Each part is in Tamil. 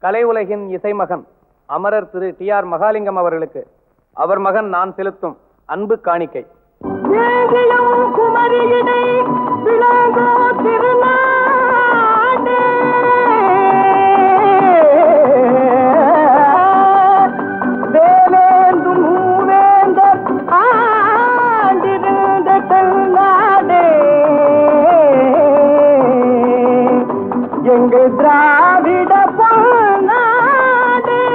கலை உலகின் இசைமகன் அமரர் திரு டி ஆர் மகாலிங்கம் அவர்களுக்கு அவர் மகன் நான் செலுத்தும் அன்பு காணிக்கை ஏகிலும் குமரியினை விளங்கோ திருநாடே வேலேந்தும் மூவேந்தர் ஆண்டிருந்த தென்னாடே எங்கள் திராவிட பொன்னாடே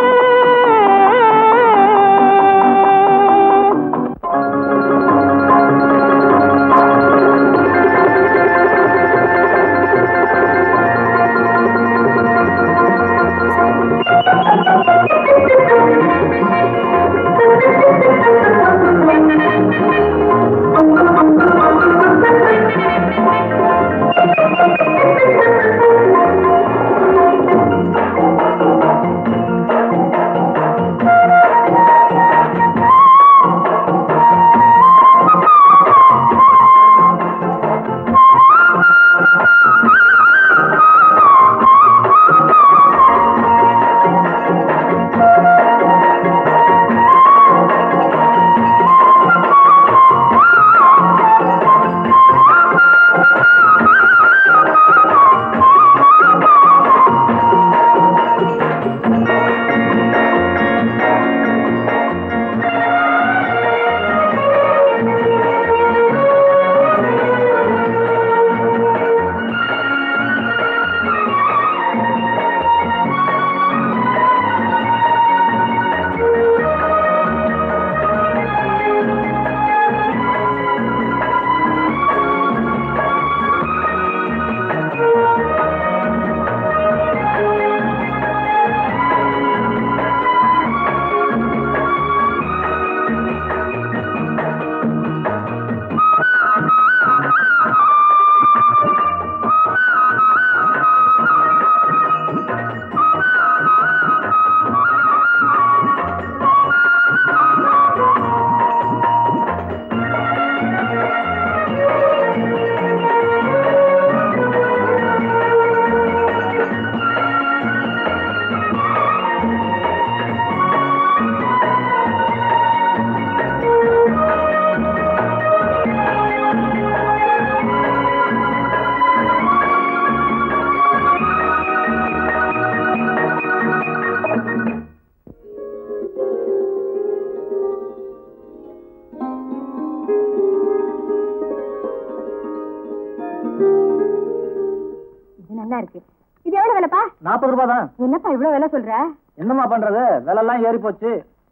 இது நல்லா இருக்கு இது எவ்வளவு விலைப்பா நாற்பது ரூபாய் தான் என்னப்பா இவ்வளவு விலை சொல்ற என்னம்மா பண்றது விலைலாம் ஏறி போச்சு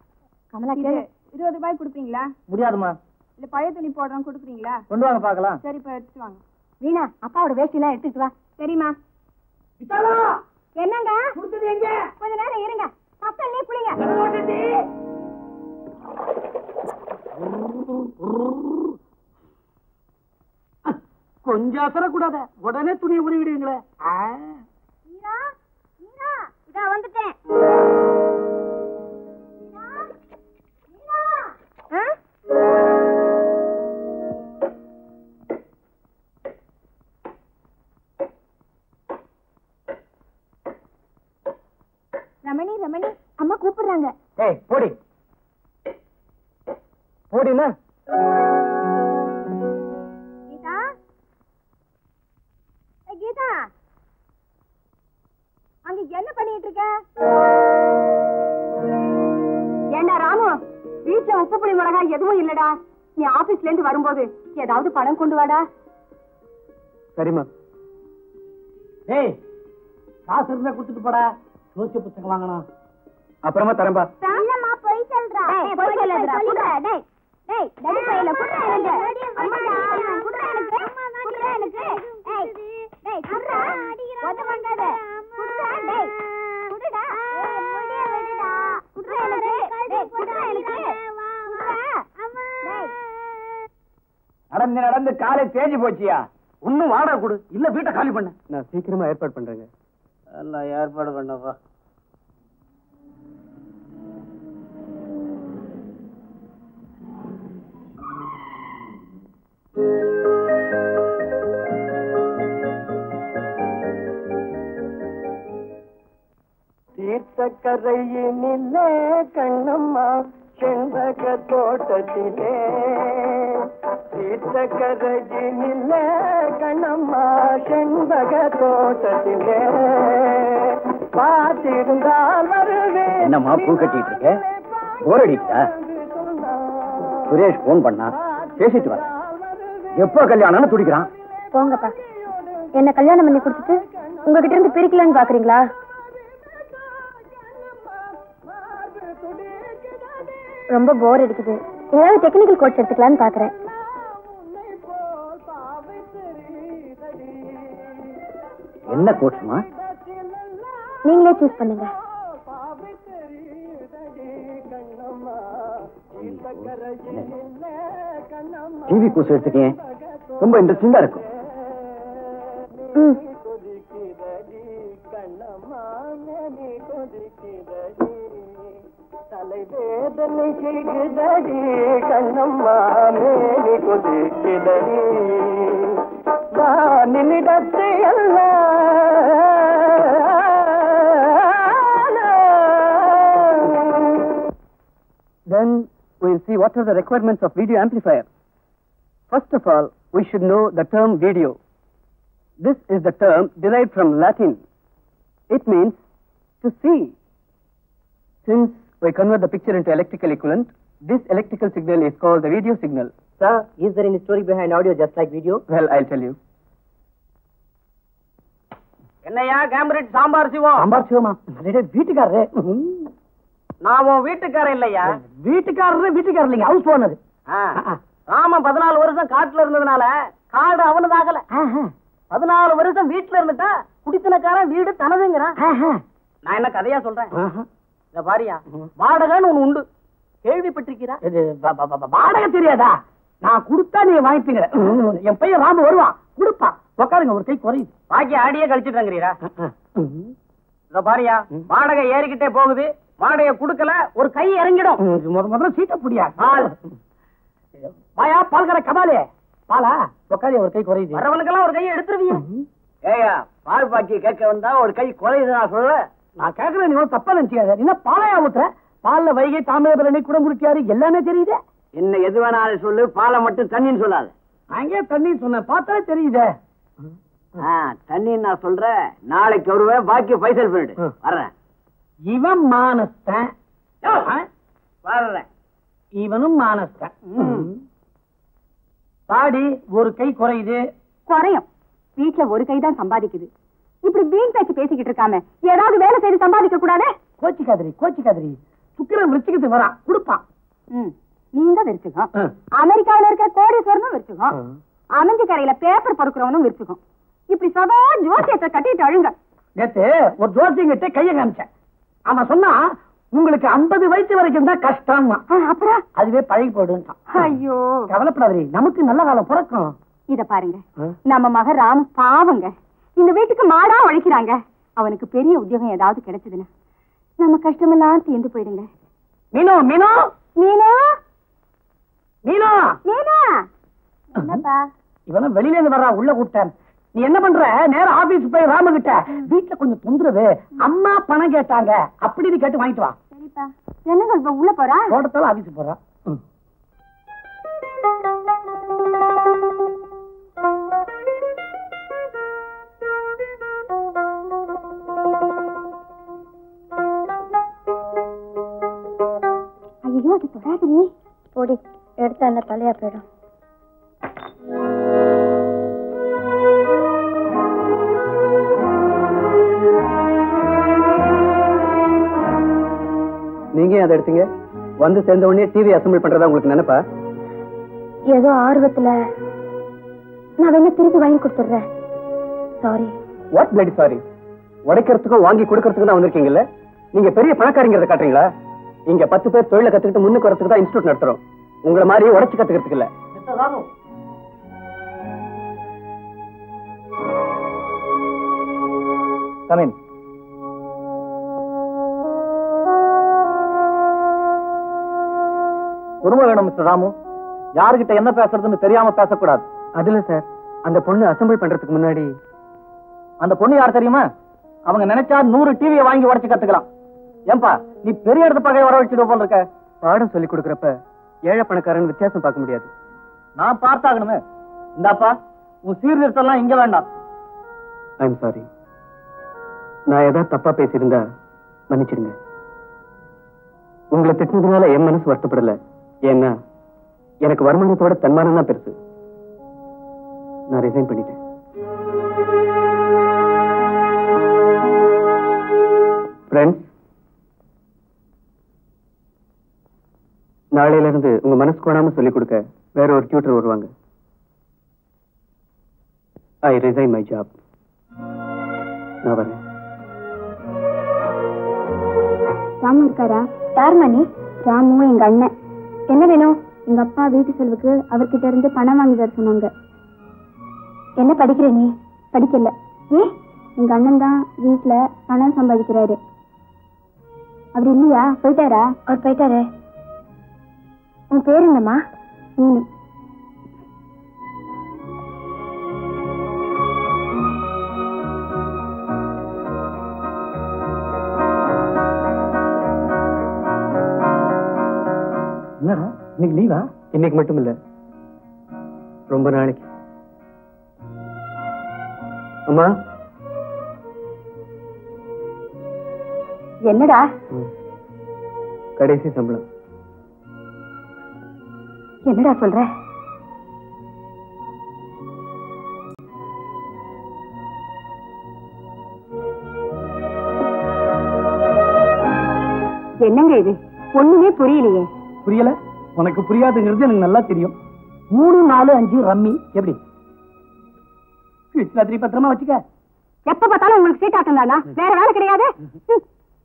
கமலா கேளு இருபது ரூபாய் கொடுப்பீங்களா முடியாதுமா இல்ல பழைய துணி போடுறோம் கொடுக்குறீங்களா கொண்டு வாங்க பார்க்கலாம் சரி இப்ப எடுத்துட்டு வாங்க வீணா அப்பாவோட வேஷ்டி எல்லாம் எடுத்துட்டு வா சரிம்மா என்னங்க கொஞ்ச நேரம் இருங்க பசங்க நீ புளிங்க கொஞ்சம் அசரக்கூடாத உடனே துணியை உருவிடுவீங்களே மீரா மீரா இதா வந்துட்டேன் மீரா மீரா ஆ? ரமணி ரமணி அம்மா கூப்பிடுறாங்க ஏய் போடி போடினா கீதா ஏய், கீதா அங்க என்ன பண்ணிட்டு இருக்க ஏண்டா ராமு வீட்டுல உப்பு புளி மிளகாய் எதுவும் இல்லடா நீ ஆபீஸ்ல இருந்து வரும்போது ஏதாவது பணம் கொண்டு வாடா சரிம்மா ஏய் காசு இருந்தா கொடுத்துட்டு போடா ஜோசிய புத்தகம் வாங்கணும் அப்புறமா தரேன்பா இல்லம்மா போய் சொல்றா டேய் போய் சொல்லடா குடுறா டேய் டேய் டேய் கையில குடுறா எனக்கு அம்மாடா குடுறா எனக்கு குடுறா எனக்கு டேய் டேய் குடுறா ஒத்த வாங்காத குடுறா டேய் குடுடா ஏய் முடிய விடுடா குடுறா எனக்கு டேய் குடுறா எனக்கு குடுறா டேய் நடந்து நடந்து காலை தேஞ்சு போச்சியா இன்னும் வாடகை கொடு இல்ல வீட்டை காலி பண்ண நான் சீக்கிரமா ஏற்பாடு பண்றேங்க எல்லாம் ஏற்பாடு பண்ணப்பா சீத்தக்கரையினிலே கண்ணம்மா செண்பக தோட்டத்திலே சீத்தக்கரையினிலே கண்ணம்மா செண்பக தோட்டத்திலே பார்த்திருந்தால் வருவேன் என்னம்மா பூ கட்டிட்டு இருக்க போர் அடிக்குதா சுரேஷ் போன் பண்ணா பேசிட்டு வர எப்போ கல்யாணம்னு துடிக்கிறான் போங்கப்பா என்ன கல்யாணம் பண்ணி கொடுத்துட்டு உங்ககிட்ட இருந்து பிரிக்கலன்னு பாக்குறீங்களா ரொம்ப போர் அடிக்குது ஏதாவது டெக்னிக்கல் கோர்ஸ் எடுத்துக்கலாம்னு பாக்குறேன் என்ன கோச்சுமா நீங்களே சூஸ் பண்ணுங்க டிவி கோர்ஸ் எடுத்துக்கேன் ரொம்ப இன்ட்ரெஸ்டிங்கா இருக்கும் ம் தலைவேதனை செய்குதடி கண்ணம்மா மேனி கொதிக்குதடி வானிடத்தை அல்ல Then we'll see what are the requirements of video amplifier. First of all, we should know the term video. This is the term derived from Latin. It means to see. Since we convert the picture into electrical equivalent, this electrical signal is called the video signal. Sir, is there any story behind audio just like video? Well, I'll tell you. என்னையா கேம்பரிட் சாம்பார் சிவம் சாம்பார் சிவமா வீட்டுக்காரரு நான் உன் வீட்டுக்காரன் இல்லையா வீட்டுக்காரரு வீட்டுக்காரர் இல்லைங்க ஹவுஸ் ஓனர் ஆ. ராமன் பதினாலு வருஷம் காட்டுல இருந்ததுனால காடு அவனதாகல பதினாலு வருஷம் வீட்டுல இருந்துட்டா குடித்தனக்காரன் வீடு தனதுங்கிறான் நான் என்ன கதையா சொல்றேன் இந்த பாரியா வாடகைன்னு ஒண்ணு உண்டு கேள்விப்பட்டிருக்கிறா இது வ- வ- வ- வாடகை தெரியாதா நான் கொடுத்தா நீங்க வாங்கிப்பீங்க என் பையன் ராமு வருவான் கொடுப்பான் உட்காருங்க ஒரு கை குறையுது பாக்கி ஆடியே கழிச்சிட்டாங்கிறீரா இந்த பாரியா வாடகை ஏறிக்கிட்டே போகுது வாடகை கொடுக்கல ஒரு கை இறங்கிடும் முத முதல்ல சீட்டை புடியா பால். வாயா பால்கர கபாலே பாலா உட்காரு ஒரு கை குறையுது வரவனுக்கெல்லாம் ஒரு கையை எடுத்துருவீங்க ஏயா பால் பாக்கி கேட்க வந்தா ஒரு கை குறையுது நான் சொல்றேன் நான் கேக்குறேன் நீ ஒண்ணும் தப்பா நினைச்சுக்காத என்ன பாலையா ஊத்துற பால்ல வைகை தாமிரபரணி குடம்புருட்டியாரு எல்லாமே தெரியுதே என்ன எது வேணாலும் சொல்லு பாலை மட்டும் தண்ணின்னு சொல்லாது அங்கே தண்ணி சொன்னேன் பார்த்தாலே தெரியுதே ஆ, தண்ணின்னு நான் சொல்றேன் நாளைக்கு வருவேன் பாக்கி பைசல் பண்ணிடு ம். வர்றேன் இவன் மானஸ்தன் ஆ? வர்றேன் இவனும் மானஸ்தன் பாடி ஒரு கை குறையுது குறையும் வீட்டுல ஒரு கை தான் சம்பாதிக்குது இப்படி வீண் பேச்சு பேசிக்கிட்டு இருக்காம ஏதாவது வேலை செய்து சம்பாதிக்க கூடாது கோச்சிக்காதிரி கோச்சிக்காதிரி சுக்கிரன் விருச்சிக்கத்துக்கு வரான் கொடுப்பான் ம், நீங்க விரிச்சுக்கோம் ஆ. அமெரிக்காவுல இருக்க கோடீஸ்வரனும் விரிச்சுக்கோம் ஆ. அமைஞ்ச கரையில பேப்பர் பொறுக்கிறவனும் விரிச்சுக்கும் இப்படி சதா ஜோசியத்தை கட்டிட்டு அழுங்க நேத்து ஒரு ஜோசியங்கிட்ட கைய காமிச்சேன் அவன் சொன்னா உங்களுக்கு 50 வயசு வரைக்கும் தான் கஷ்டம் ஆ, அப்புறம் அதுவே பழகி போடுன்ட்டான் ஐயோ கவலைப்படாதீ நமக்கு நல்ல காலம் பிறக்கும் இத பாருங்க ஆ? நம்ம மக ராம் பாவங்க இந்த வீட்டுக்கு மாடா உழைக்கிறாங்க அவனுக்கு பெரிய உத்தியோகம் ஏதாவது கிடைச்சதுன்னா நம்ம கஷ்டமெல்லாம் தீர்ந்து போயிடுங்க மீனோ மீனோ மீனா மீனோ மீனா என்னப்பா இவனும் வெளியில இருந்து வர்றா உள்ள கூப்பிட்டேன் நீ என்ன பண்ற நேரா ஆபீஸ் போய் ராம கிட்ட வீட்டுல கொஞ்சம் தொந்தரவு அம்மா பணம் கேட்டாங்க அப்படின்னு கேட்டு வாங்கிட்டு வா சரிப்பா என்னங்க இப்ப உள்ள போறா தோட்டத்தால ஆபீஸ் போறா ம். ஐயோ அது தொடாதீ போடி எடுத்தா என்ன தலையா போயிடும் நீங்க ஏன் அதை எடுத்தீங்க வந்து சேர்ந்த உடனே டிவி அசம்பிள் பண்றதா உங்களுக்கு நினைப்பா ஏதோ ஆர்வத்துல நான் வேணா திருப்பி வாங்கி கொடுத்துடுறேன் சாரி வாட் பிளட் சாரி உடைக்கிறதுக்கும் வாங்கி கொடுக்கறதுக்கும் தான் வந்திருக்கீங்கல்ல நீங்க பெரிய பணக்காரங்கிறத காட்டுறீங்களா இங்க பத்து பேர் தொழிலை கத்துக்கிட்டு முன்னுக்கு வரதுக்கு தான் இன்ஸ்டியூட் நடத்துறோம் உங்களை மாதிரி உடைச்சு கத்துக்கிறதுக்கு இல்ல கமின் பொறுமை வேணும் மிஸ்டர் ராமு யாருகிட்ட என்ன பேசுறதுன்னு தெரியாம பேசக்கூடாது அதுல சார் அந்த பொண்ணு அசம்பிள் பண்றதுக்கு முன்னாடி அந்த பொண்ணு யார் தெரியுமா அவங்க நினைச்சா நூறு டிவியை வாங்கி உடைச்சு கத்துக்கலாம் ஏன்பா நீ பெரிய இடத்து பகையை வர வச்சுட்டு போல இருக்க பாடம் சொல்லி கொடுக்கறப்ப ஏழை பணக்காரன் வித்தியாசம் பார்க்க முடியாது நான் பார்த்தாகணுமே இந்தாப்பா உன் சீர்திருத்தம் இங்க வேண்டாம் ஐம் சாரி நான் ஏதாவது தப்பா பேசியிருந்தா மன்னிச்சிடுங்க உங்களை திட்டினதுனால என் மனசு வருத்தப்படல ஏன்னா எனக்கு வருமானத்தோட தன்மானம் தான் பெருசு நான் ரிசைன் பண்ணிட்டேன் ஃப்ரெண்ட்ஸ் நாளையில இருந்து உங்க மனசு கோணாம சொல்லிக் கொடுக்க வேற ஒரு டியூட்டர் வருவாங்க ஐ ரிசைன் மை ஜாப் நான் வரேன் ராமு இருக்காரா யார் மணி ராமு எங்க அண்ணன் என்ன வேணும் எங்க அப்பா வீட்டு செலவுக்கு அவர்கிட்ட இருந்து பணம் வாங்கி தர சொன்னாங்க என்ன படிக்கிற நீ படிக்கல ஏ எங்க அண்ணன் தான் வீட்டுல பணம் சம்பாதிக்கிறாரு அப்படி இல்லையா போயிட்டாரா அவர் போயிட்டாரு உன் பேர் என்னம்மா மீனு என்னடா இன்னைக்கு லீவா இன்னைக்கு மட்டும் இல்ல ரொம்ப நாளைக்கு அம்மா என்னடா ம். கடைசி சம்பளம் என்னடா சொல்ற என்னங்க இது ஒண்ணுமே புரியலையே புரியல உனக்கு புரியாதுங்கிறது எனக்கு நல்லா தெரியும் மூணு நாலு அஞ்சு ரம்மி எப்படி ராத்திரி பத்திரமா வச்சுக்க எப்ப பார்த்தாலும் உங்களுக்கு சீட்டாட்டம் தானா வேற வேலை கிடையாது ம்.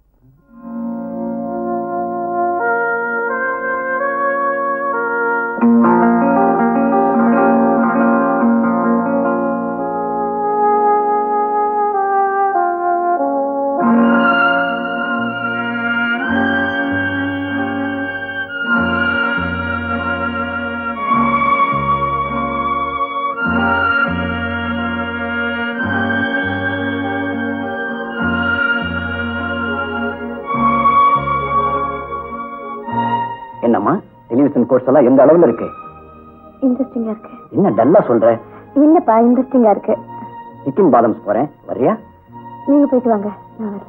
என்னம்மா டெலிவிஷன் கோர்ஸ் எல்லாம் எந்த அளவுல இருக்கு இன்ட்ரெஸ்டிங்கா இருக்கு என்ன டல்லா சொல்ற இல்லப்பா இன்ட்ரெஸ்டிங்கா இருக்கு சிக்கன் பாதம்ஸ் போறேன் வரியா நீங்க போயிட்டு வாங்க நான் வரல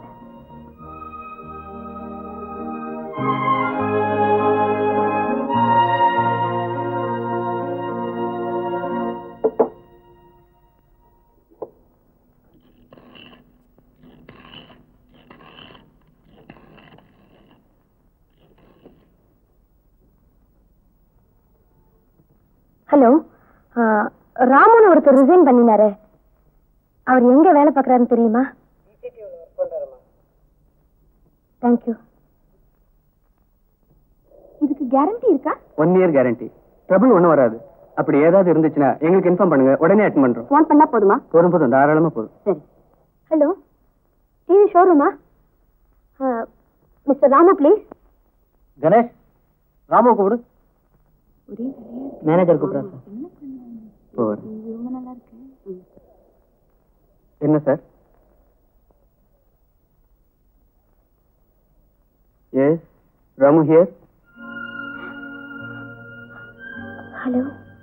ஹலோ ராமுன்னு ஒருத்தர் ரிசைன் பண்ணினாரு அவர் எங்க வேலை பார்க்கறாருன்னு தெரியுமா தேங்க்யூ இதுக்கு கேரண்டி இருக்கா ஒன் இயர் கேரண்டி ட்ரபிள் ஒன்றும் வராது அப்படி ஏதாவது இருந்துச்சுன்னா எங்களுக்கு இன்ஃபார்ம் பண்ணுங்க உடனே அட்டன் பண்றோம் ஃபோன் பண்ணா போதுமா போதும் போதும் தாராளமா போதும் சரி ஹலோ டிவி ஷோரூமா மிஸ்டர் ராமு ப்ளீஸ் கணேஷ் ராமு கூப்பிடு மேனேஜர் கூப்பிடுறேன் போவார் என்ன sir yes Ramu here hello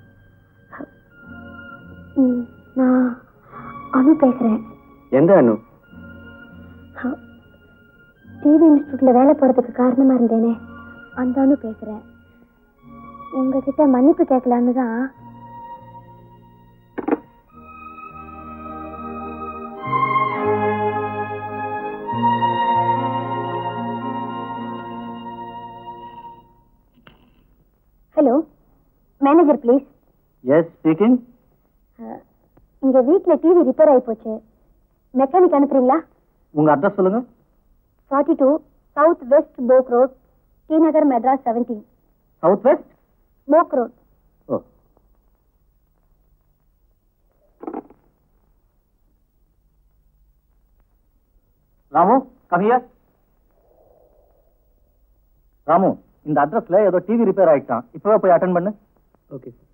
நான் அனு பேசுறேன் எந்த அனு டிவி இன்ஸ்டியூட்ல வேலை போறதுக்கு காரணமா இருந்தேனே அந்த அனு பேசுறேன் உங்ககிட்ட மன்னிப்பு கேட்கலான்னு தான் hello manager please yes speaking இங்க வீட்ல டிவி ரிப்பேர் ஆகி போச்சு மெக்கானிக் அனுப்புறீங்களா உங்க அட்ரஸ் சொல்லுங்க forty two south west Boag road T Nagar Madras seventeen south west Boag road oh Ramu கவியா ராமு இந்த அட்ரஸ்ல ஏதோ டிவி ரிப்பேர் ஆயிட்டான் இப்பவே போய் அட்டன் பண்ணு ஓகே சார்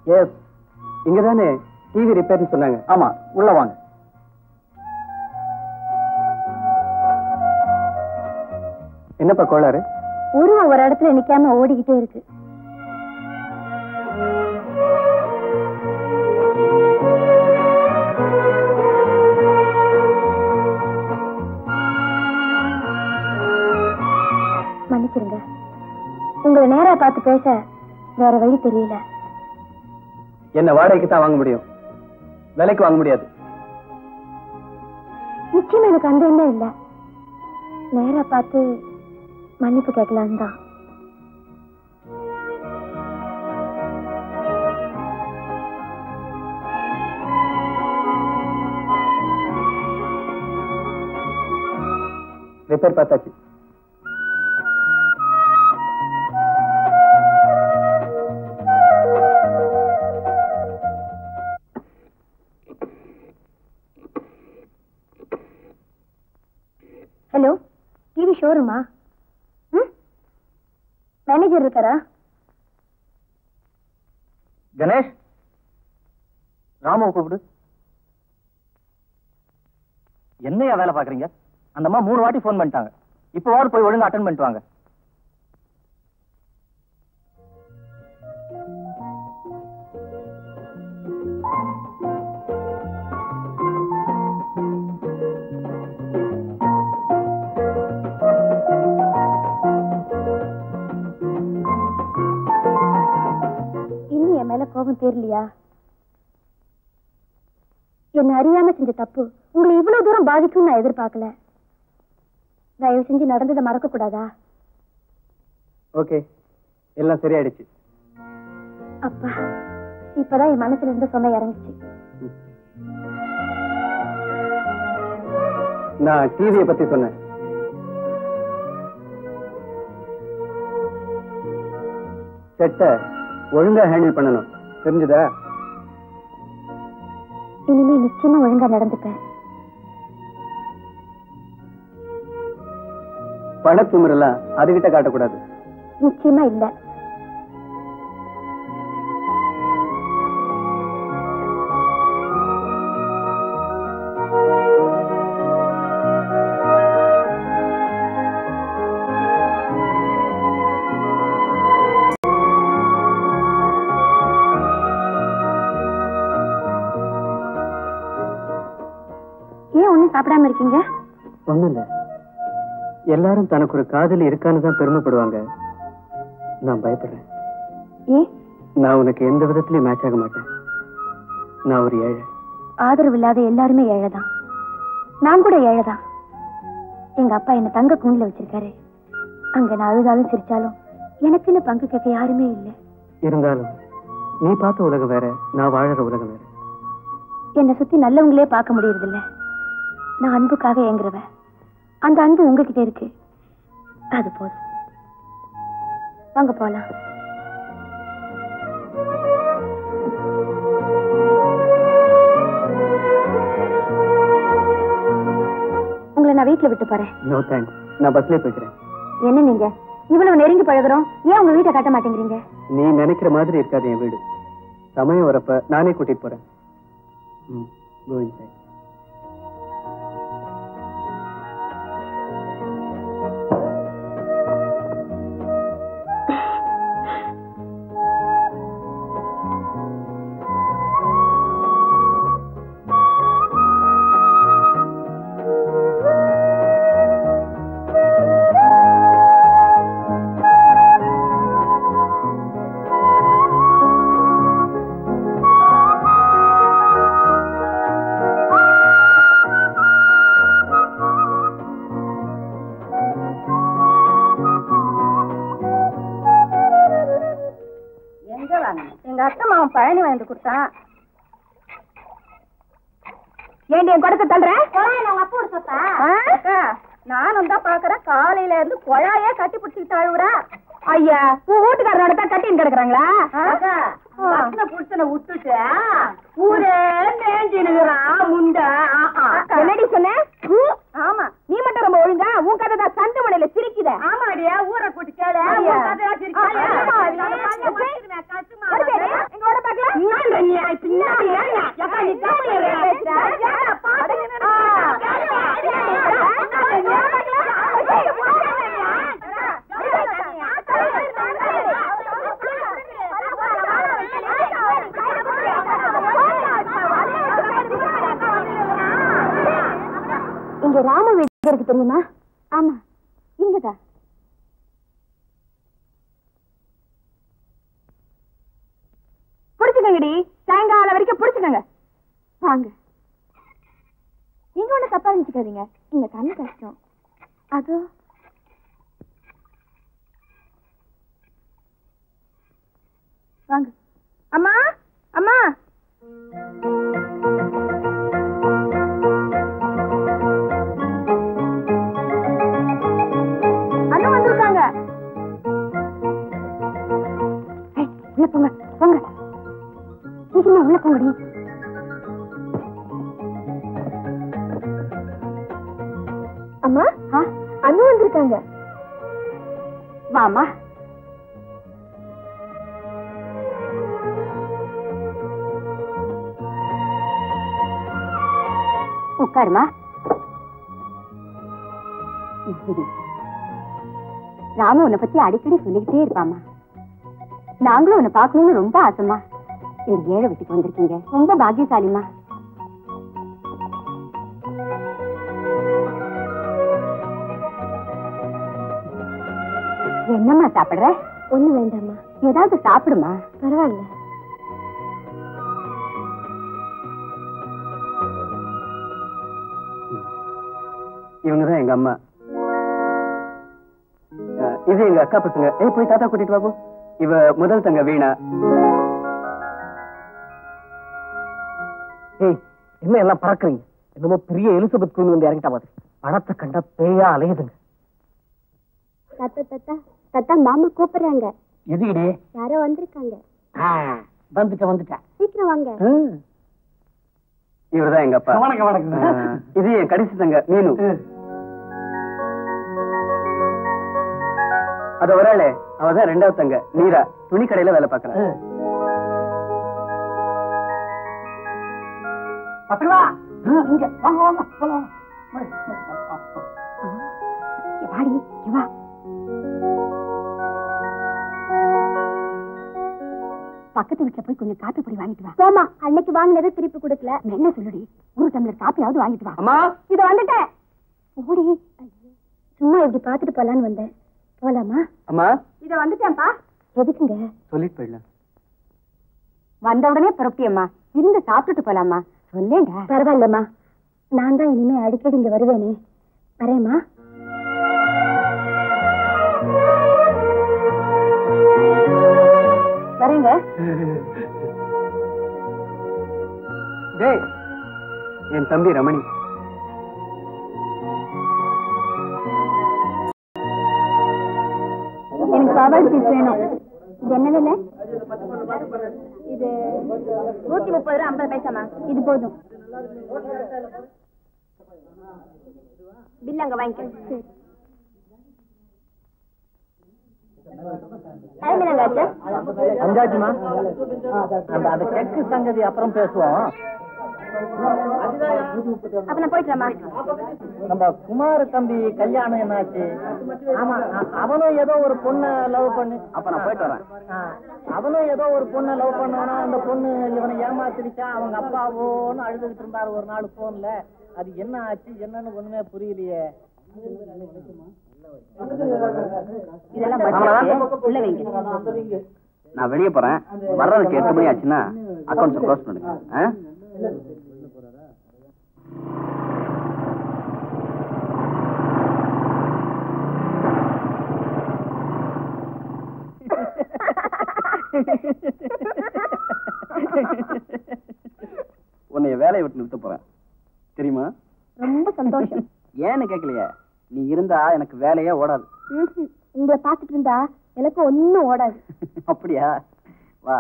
எஸ் இங்க தானே டிவி ரிப்பேர்னு சொன்னாங்க ஆமா உள்ள வாங்க என்னப்பா கோளாறு உருவம் ஒரு இடத்துல நிக்காம ஓடிக்கிட்டே இருக்கு மன்னிச்சிருங்க உங்களை நேரா பார்த்து பேச வேற வழி தெரியல என்ன வாடகைக்கு தான் வாங்க முடியும் விலைக்கு வாங்க முடியாது நிச்சயம் எனக்கு அந்த எண்ணம் இல்ல நேரா பார்த்து மன்னிப்பு கேட்கலாம் தான் ரிப்பேர் பார்த்தாச்சு ஹலோ டிவி ஷோரூமா ம் மேனேஜர் இருக்காரா கணேஷ் ராம கூப்பிடு என்னையா வேலை பாக்குறீங்க அந்த அம்மா மூணு வாட்டி ஃபோன் பண்ணிட்டாங்க இப்போ வாரு போய் ஒழுங்கா அட்டன் பண்ணிட்டு வாங்க இன்னும் என் மேல கோபம் தெரியலையா என்ன அறியாம செஞ்ச தப்பு உங்களை இவ்வளவு தூரம் பாதிக்கும் நான் எதிர்பார்க்கல தயவு செஞ்சு நடந்ததை மறக்க கூடாதா ஓகே எல்லாம் சரியாயிடுச்சு அப்பா இப்பதான் என் மனசுல இருந்த சுமை இறங்குச்சு நான் டிவியை பத்தி சொன்னேன் செட்டை ஒழுங்கா ஹேண்டில் பண்ணணும் தெரிஞ்சுதா இனிமே நிச்சயமா ஒழுங்கா நடந்துப்பேன் பணத்திமிரெல்லாம் அதுகிட்ட காட்டக்கூடாது நிச்சயமா இல்ல ஏன் ஒண்ணும் சாப்பிடாம இருக்கீங்க ஒண்ணும் இல்ல எல்லாரும் தனக்கு ஒரு காதலி இருக்கான்னு தான் பெருமைப்படுவாங்க நான் பயப்படுறேன் ஏன் நான் உனக்கு எந்த விதத்திலயும் மேட்ச் ஆக மாட்டேன் நான் ஒரு ஏழை ஆதரவு இல்லாத எல்லாருமே ஏழைதான் நான் கூட ஏழைதான் எங்க அப்பா என்ன தங்க கூண்டுல வச்சிருக்காரு அங்க நான் அழுதாலும் சிரிச்சாலும் எனக்குன்னு பங்கு கேட்க யாருமே இல்லை இருந்தாலும் நீ பார்த்த உலகம் வேற நான் வாழற உலகம் வேற என்னை சுத்தி நல்லவங்களே பார்க்க முடியறது இல்ல நான் அன்புக்காக ஏங்குறவ அந்த அன்பு உங்ககிட்ட இருக்கு அது போதும் வாங்க போலாம் உங்களை நான் வீட்டுல விட்டு போறேன் நோ தேங்க்ஸ் நான் பஸ்லயே போய்க்கிறேன் என்ன நீங்க இவ்வளவு நெருங்கி பழகுறோம் ஏன் உங்க வீட்டை கட்ட மாட்டேங்கிறீங்க நீ நினைக்கிற மாதிரி இருக்காது என் வீடு சமயம் வரப்ப நானே கூட்டிட்டு போறேன் ம் go inside. எங்க வாங்க எங்க அத்தை மாவன் பழனி வாங்கிட்டு கொடுத்தான் ஏண்டி என் கொடுக்க தள்ளுற நானும் தான் பாக்குறேன் காலையில இருந்து குழாயே கட்டி பிடிச்சிட்டு அழுவுறா ஐயா உன் வீட்டுக்காரரோட தான் கட்டின்னு கிடக்குறாங்களா பசங்க புருஷனை விட்டுட்டு ஊரே மேஞ்சினுகிறான் முண்ட என்னடி சொன்ன ஆமா நீ மட்டும் ரொம்ப ஒழுங்கா உன் கதை தான் சண்டை மடையில சிரிக்குத ஆமாடியா ஊரை கூட்டி கேளு ஐயா. உன் கதையா சிரிக்காத. ஆ, ஆமா, நான் ஐயா. பல்ல மாட்டிடுவேன், கசுமா. எங்க வர பாக்கலாம் இங்க ராம வீடு இருக்கு தெரியுமா ஆமா இங்கதான் புடிச்சுக்கங்கடி சாயங்காலம் வரைக்கும் புடிச்சுக்கங்க வாங்க நீங்க ஒண்ணு தப்பா நினைச்சுக்காதீங்க இங்க தண்ணி கஷ்டம் அதோ வாங்க அம்மா அம்மா அண்ணா வந்திருக்காங்க ஏய், உள்ள போங்க போங்க சீக்கிரமா உள்ள போங்கடி அம்மா அண்ணா வந்திருக்காங்க வாமா உட்காருமா ராமு உன்னை பத்தி அடிக்கடி சொல்லிக்கிட்டே இருப்பாமா நாங்களும் உன்னை பார்க்கணும்னு ரொம்ப ஆசைமா இந்த ஏழை வீட்டுக்கு வந்திருக்கீங்க ரொம்ப பாக்கியசாலிமா என்னம்மா சாப்பிடுற ஒண்ணு வேண்டாம்மா ஏதாவது சாப்பிடுமா பரவாயில்ல இவங்க தான் எங்க அம்மா அஹ், இது எங்க அக்கா பசங்க ஏய் போய் தாத்தா கூட்டிட்டு வா போ இவ முதல் தங்க வீணா ஏய் என்ன எல்லாம் பறக்குறீங்க என்னமோ பெரிய எலிசபெத் குயின் வந்து இறங்கிட்டா மாதிரி பணத்தை கண்டா பேயா அலையுதுங்க தாத்தா தாத்தா தாத்தா மாமா கூப்பிடுறாங்க எதுக்கிடே யாரோ வந்திருக்காங்க வந்துட்டேன் வந்துட்டேன் சீக்கிரம் வாங்க இவர்தான் எங்க அப்பா வணக்கம் வணக்கம் அஹ், இது என் கடைசி தங்க மீனு அது ஒரு ஆளு அவதான் ரெண்டாவது தங்க நீரா துணி கடையில வேலை பாக்குறேன் பசங்களா இங்க வாங்க வாங்க போலாம் இங்க வாடி இங்க வா பக்கத்து வீட்டுல போய் கொஞ்சம் காப்பி பொடி வாங்கிட்டு வா போமா அன்னைக்கு வாங்கினதை திருப்பி கொடுக்கல என்ன சொல்லுடி ஒரு டம்ளர் காப்பியாவது வாங்கிட்டு வா அம்மா இது வந்துட்டேன் ஓடி சும்மா இப்படி பாத்துட்டு போலான்னு வந்தேன் போலாமா அம்மா இத வந்துட்டேன்ப்பா எதுக்குங்க சொல்லிட்டு போயிடலாம் வந்த உடனே புறப்பட்டியம்மா இருந்து சாப்பிட்டுட்டு போலாமா சொல்லேங்க பரவாயில்லம்மா நான் தான் இனிமே அடிக்கடி இங்க வருவேனே வரேம்மா வரேங்க டேய் என் தம்பி ரமணி எனக்கு பவர் பீஸ் வேணும் இது என்ன விலை இது நூத்தி முப்பது ரூபா ஐம்பது பைசாமா இது போதும் பில் அங்க வாங்கிக்க சரி டைம் என்னங்க ஆச்சு அஞ்சாச்சுமா அந்த அந்த செக்கு சங்கதி அப்புறம் பேசுவோம் அப்ப நான் போயிட்டுறேம்மா நம்ம குமார தம்பி கல்யாணம் என்னாச்சு ஆமா அ- அவனும் ஏதோ ஒரு பொண்ணை லவ் பண்ணி அப்ப நான் போயிட்டு வரேன் ஆ, அவனும் ஏதோ ஒரு பொண்ணை லவ் பண்ணானா அந்த பொண்ணு இவனை ஏமாத்திருச்சா அவங்க அப்பாவோன்னு அழுதுகிட்டு இருந்தாரு ஒரு நாள் போன்ல அது என்ன ஆச்சு என்னன்னு ஒண்ணுமே புரியலையே இதெல்லாம் அவ்வளவுதான். உள்ள வைங்க நான் வெளியே போறேன் வர்றதுக்கு எட்டு மணி ஆச்சுன்னா அக்கௌண்ட்ஸ் க்ளோஸ் பண்ணுங்க ஆ? உன்னைய வேலையை விட்டு நிறுத்த போறேன் தெரியுமா ரொம்ப சந்தோஷம் ஏன்னு கேட்கலையே நீ இருந்தா எனக்கு வேலையே ஓடாது ம்ஹும். உங்களை பார்த்துட்டு இருந்தா எனக்கு ஒண்ணும் ஓடாது அப்படியா வா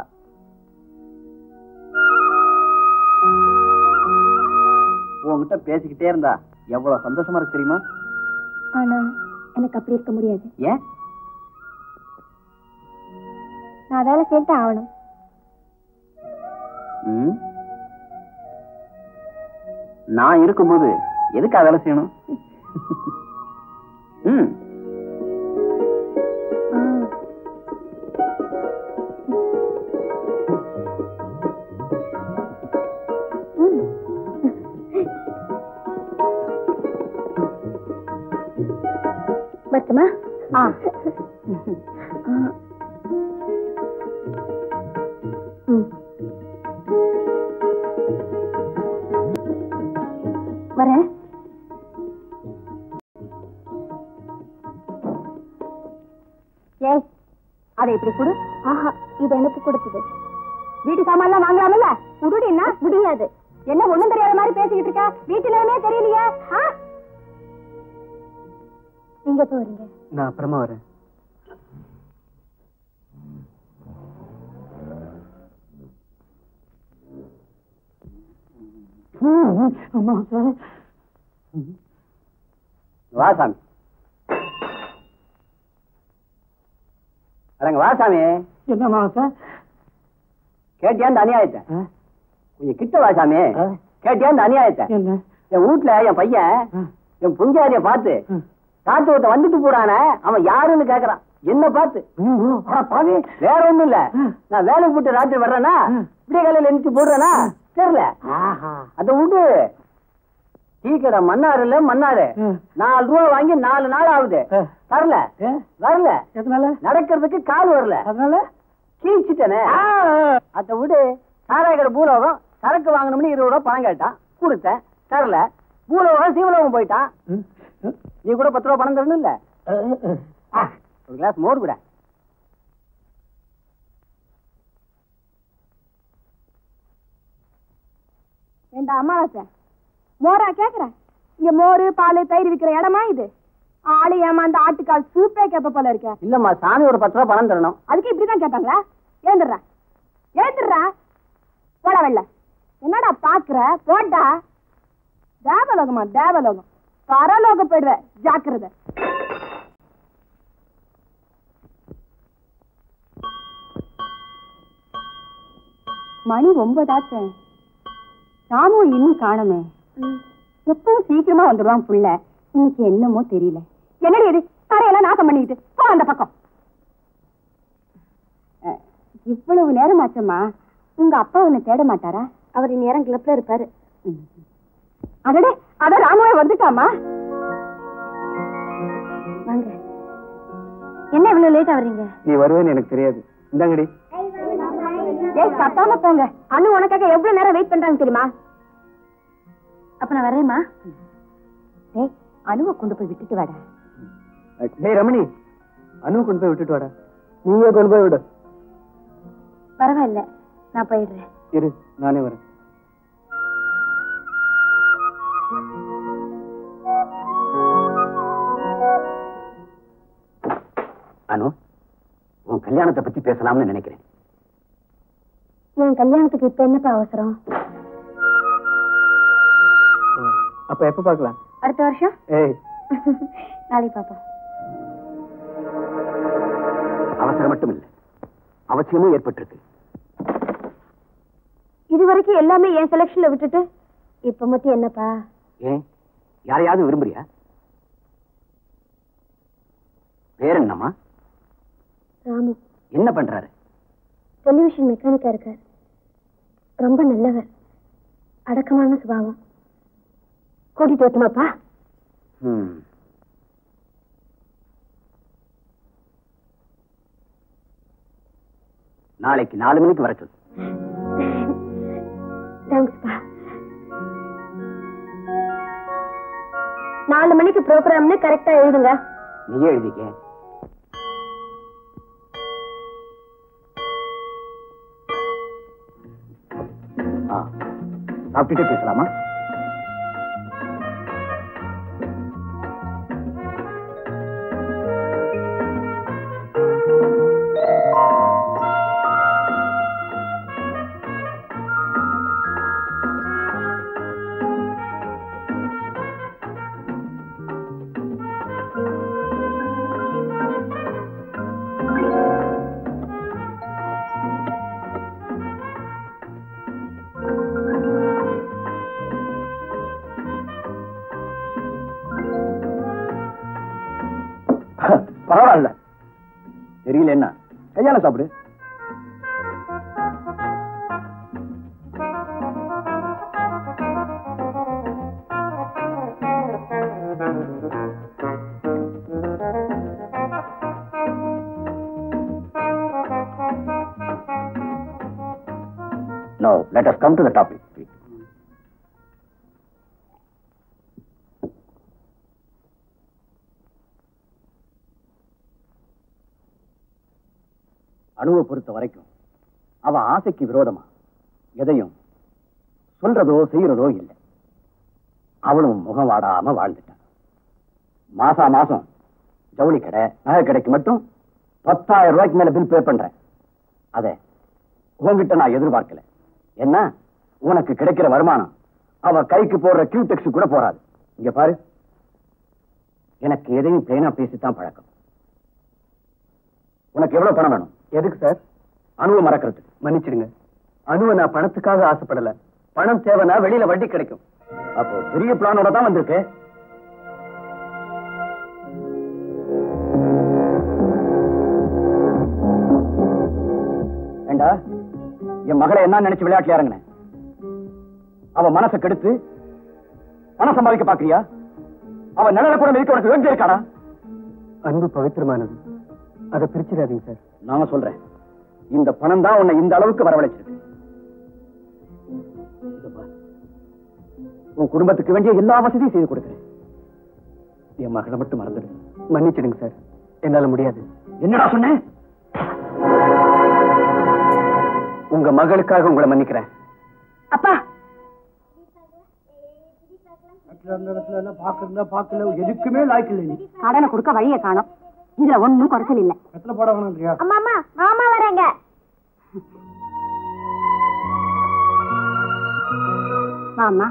உன்கிட்ட பேசிக்கிட்டே இருந்தா எவ்வளவு சந்தோஷமா இருக்கு தெரியுமா ஆனா எனக்கு அப்படி இருக்க முடியாது ஏன் நான் வேலை சேர்த்து ஆகணும் ம்? நான் இருக்கும்போது எதுக்கு வேலை செய்யணும் ம் வரட்டுமா ஆ ம். வரேன் ஏய் அதை இப்படி கொடு ஆஹா இது எனக்கு கொடுத்தது வீட்டு சாமான்லாம் வாங்கலாமல்ல குடுடின்னா முடியாது என்ன ஒண்ணும் தெரியாத மாதிரி பேசிக்கிட்டு இருக்க வீட்டு நிலைமையே தெரியலையே ஆ? நீங்க எப்போ வரீங்க நான் அப்புறமா வரேன் அம்மா சார் வா சாமி அடங்க வா சாமி என்னம்மா சார் கேட்டியா இந்த அநியாயத்தை கொஞ்சம் கிட்ட வா சாமி ஆ. கேட்டியா இந்த அநியாயத்தை என்ன என் வீட்டுல என் பையன் ஆ. என் புஞ்சாரிய பார்த்து ம். தாத்து ஒருத்தன் வந்துட்டு போறானே அவன் யாருன்னு கேக்குறான் என்ன பார்த்து அட பாவி, வேற ஒண்ணும் இல்ல ஆ. நான் வேலைக்கு போட்டு ராத்திரி வர்றேனா ஆ. இப்படியே காலையில எழுந்து போடுறேனா தெரியல அத விடு டீ கடை மன்னாரு இல்ல மன்னாரு ம். நாலு ரூபா வாங்கி நாலு நாள் ஆகுது ஆ. வரல ஏ? வரல எதனால நடக்கிறதுக்கு கால் வரல அதனால கீழ்ச்சிட்டனே அத விடு சாராய கடை பூலோகம் சரக்கு வாங்கணும்னு இருபது ரூபா பணம் கேட்டான் கொடுத்தேன் தரல பூலோகம் சீவலோகம் போயிட்டான் ம். நீ கூட பத்து ரூபா பணம் தரணும் இல்ல ஒரு கிளாஸ் மோர் கூட ஏண்டா அம்மாவாசை மோரா கேக்குறேன் இங்க மோரு பால் தயிர் விக்கிற இடமா இது ஆளு ஏமாந்த ஆட்டுக்கால் சூப்பே கேப்ப போல இருக்க இல்லம்மா சாமி ஒரு பத்து ரூபா பணம் தரணும் அதுக்கு இப்படிதான் கேட்பாங்களா ஏந்துடுறா ஏந்துடுறா போட வெள்ள என்னடா பாக்குற போட்டா தேவலோகமா தேவலோகம் பரலோகம் போயிடுவ ஜாக்கிரதை மணி ஒன்பதாச்சு ராமு இன்னும் காணமே எப்பவும் சீக்கிரமா வந்துடுவான் புள்ள இன்னைக்கு என்னமோ தெரியல என்னடி இது தரையெல்லாம் நாசம் பண்ணிக்கிட்டு போ அந்த பக்கம் அஹ், இவ்வளவு நேரம் ஆச்சம்மா உங்க அப்பா உன்னை தேட மாட்டாரா அவர் நேரம் கிளப்ல இருப்பாரு அடடே அட ராமுவே வந்துட்டாமா வாங்க என்ன இவ்வளவு லேட்டா வர்றீங்க நீ வருவேன்னு எனக்கு தெரியாது இந்தாங்கடி ஏய் கத்தாம போங்க அனு உனக்காக எவ்வளவு நேரம் வெயிட் பண்றாங்க தெரியுமா அப்ப நான் வரேம்மா ஏய் அனுவை கொண்டு போய் விட்டுட்டு வாடா டேய் ரமணி அனு கொண்டு போய் விட்டுட்டு வாடா நீயே கொண்டு போய் விடு பரவாயில்ல நான் போயிடுறேன் இரு நானே வரேன் அனு உன் கல்யாணத்தை பத்தி பேசலாம்னு நினைக்கிறேன் என் கல்யாணத்துக்கு இப்ப என்னப்பா அவசரம் அப்ப எப்ப பார்க்கலாம் அடுத்த வருஷம் ஏய் நாளைக்கு பாப்போம் அவசரம் மட்டும் இல்ல அவசியமும் ஏற்பட்டிருக்கு இது வரைக்கும் எல்லாமே என் செலக்ஷன்ல விட்டுட்டு இப்ப மட்டும் என்னப்பா ஏன் யாரையாவது விரும்புறியா பேர் என்னம்மா ராமு என்ன பண்றாரு டெலிவிஷன் மெக்கானிக்கா இருக்கார் ரொம்ப நல்லவர் அடக்கமான சுபாவம் கூட்டிட்டு வரட்டுமாப்பா ம். நாளைக்கு நாலு மணிக்கு வர சொல்லு தேங்க்ஸ்ப்பா நாலு மணிக்கு ப்ரோக்ராம்னு கரெக்டா எழுதுங்க நீயே எழுதிக்க ஆ, சாப்பிட்டுட்டே பேசலாமா பரவாயில்ல தெரியல என்ன கையால சாப்பிடு Now, let us come to the topic. அணுவை பொறுத்த வரைக்கும் அவ ஆசைக்கு விரோதமா எதையும் சொல்றதோ செய்யறதோ இல்லை அவளும் முகம் வாடாம வாழ்ந்துட்டான் மாசா மாசம் ஜவுளி கடை நகை கடைக்கு மட்டும் பத்தாயிரம் ரூபாய்க்கு மேல பில் பே பண்றேன் அத உன்கிட்ட நான் எதிர்பார்க்கல என்ன உனக்கு கிடைக்கிற வருமானம் அவ கைக்கு போடுற கியூ டெக்ஸ் கூட போறாது இங்க பாரு எனக்கு எதையும் பேனா பேசித்தான் பழக்கம் உனக்கு எவ்வளவு பணம் வேணும் எதுக்கு சார் அணுவை மறக்கிறதுக்கு மன்னிச்சிடுங்க அணுவை நான் பணத்துக்காக ஆசைப்படல பணம் தேவைன்னா வெளியில வட்டி கிடைக்கும் அப்போ பெரிய பிளானோட தான் வந்திருக்கு ஏண்டா என் மகளை என்ன நினைச்சு விளையாட்டுல இறங்கின அவ மனசை கெடுத்து பணம் சம்பாதிக்க பாக்குறியா அவ நிழல கூட மிதிக்க உனக்கு வேண்டிய இருக்காடா அன்பு பவித்திரமானது அதை பிரிச்சிடாதீங்க சார் நான் சொல்றேன் இந்த பணம் தான் உன்னை இந்த அளவுக்கு வரவழைச்சிருக்கு இதோ பார். உன் குடும்பத்துக்கு வேண்டிய எல்லா வசதியும் செய்து கொடுக்கிறேன் என் மகளை மட்டும் மறந்துடு மன்னிச்சிடுங்க சார் என்னால முடியாது என்னடா சொன்னேன் உங்க மகளுக்காக உங்களை மன்னிக்கிறேன் அப்பா பாக்குறதா பாக்கல எதுக்குமே லாய்க்கு இல்லை நீ கடனை கொடுக்க வழியை காணோம் இதுல ஒண்ணும் குறைச்சல் இல்ல எத்தனை போட வேணும்ன்றியா அம்மா அம்மா மாமா வராங்க மாமா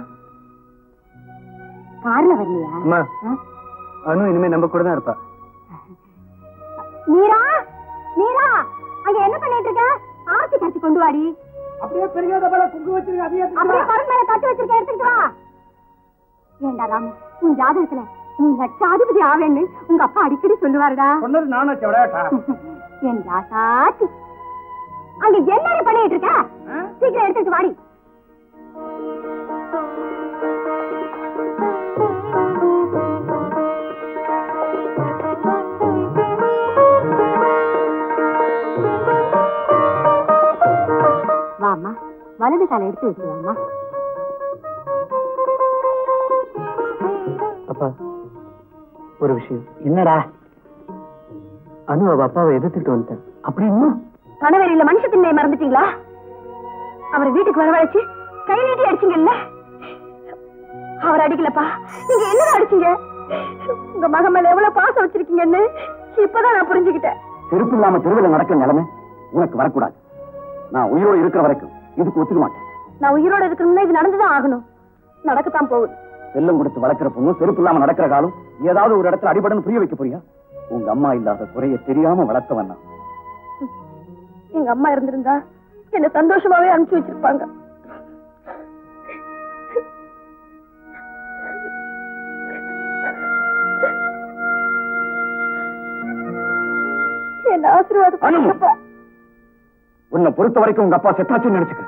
கார்ல வரலையா அம்மா ஆ? அனு இனிமே நம்ம கூட தான் இருப்பா நீரா நீரா அங்க என்ன பண்ணிட்டு இருக்க ஆர்த்தி கட்டி கொண்டு வாடி அப்படியே பெரியாத மேல குங்கு வச்சிருக்க அதையே அப்படியே பரன் மேல கட்டி வச்சிருக்க எடுத்துட்டு வா ஏண்டா ராமு உன் ஜாதகத்துல நீ லட்சாதிபதி ஆவேன்னு உங்க அப்பா அடிக்கடி சொல்லுவாருடா சொன்னது நானாச்சு விளையாட்டா என் ராசாத்தி அங்க என்னடி பண்ணிட்டு இருக்க சீக்கிரம் எடுத்துட்டு வாடி வாமா வலது காலை எடுத்து வச்சுவாமா அப்பா ஒரு விஷயம் என்னடா அனு அவ அப்பாவை எதிர்த்துட்டு வந்துட்டேன் அப்படி இன்னும் கணவரில மனுஷ திண்ணையை மறந்துட்டீங்களா அவர் வீட்டுக்கு வரவழைச்சு கை நீட்டி அடிச்சீங்கல்ல அவர் அடிக்கலப்பா நீங்க என்னதான் அடிச்சீங்க உங்க மகன் மேல எவ்வளவு பாசம் வச்சிருக்கீங்கன்னு இப்பதான் நான் புரிஞ்சுக்கிட்டேன் செருப்பு இல்லாம தெருவில் நடக்கிற நிலைமை உனக்கு வரக்கூடாது நான் உயிரோடு இருக்கிற வரைக்கும் இதுக்கு ஒத்துக்க மாட்டேன் நான் உயிரோட இருக்கணும்னா இது நடந்துதான் ஆகணும் நடக்கத்தான் போகுது செல்லம் கொடுத்து வளர்க்கிற பொண்ணு செருப்பு இல்லாம நடக்கிற காலம் ஏதாவது ஒரு இடத்துல அடிபடன்னு புரிய வைக்க போறியா உங்க அம்மா இல்லாத குறைய தெரியாம வளர்த்தவன் நான் எங்க அம்மா இருந்திருந்தா என்ன சந்தோஷமாவே அனுப்பிச்சு வச்சிருப்பாங்க என்ன ஆசீர்வாதம் அனு! பண்ணுங்கப்பா. உன்னை பொறுத்த வரைக்கும் உங்க அப்பா செத்தாச்சுன்னு நினைச்சுக்க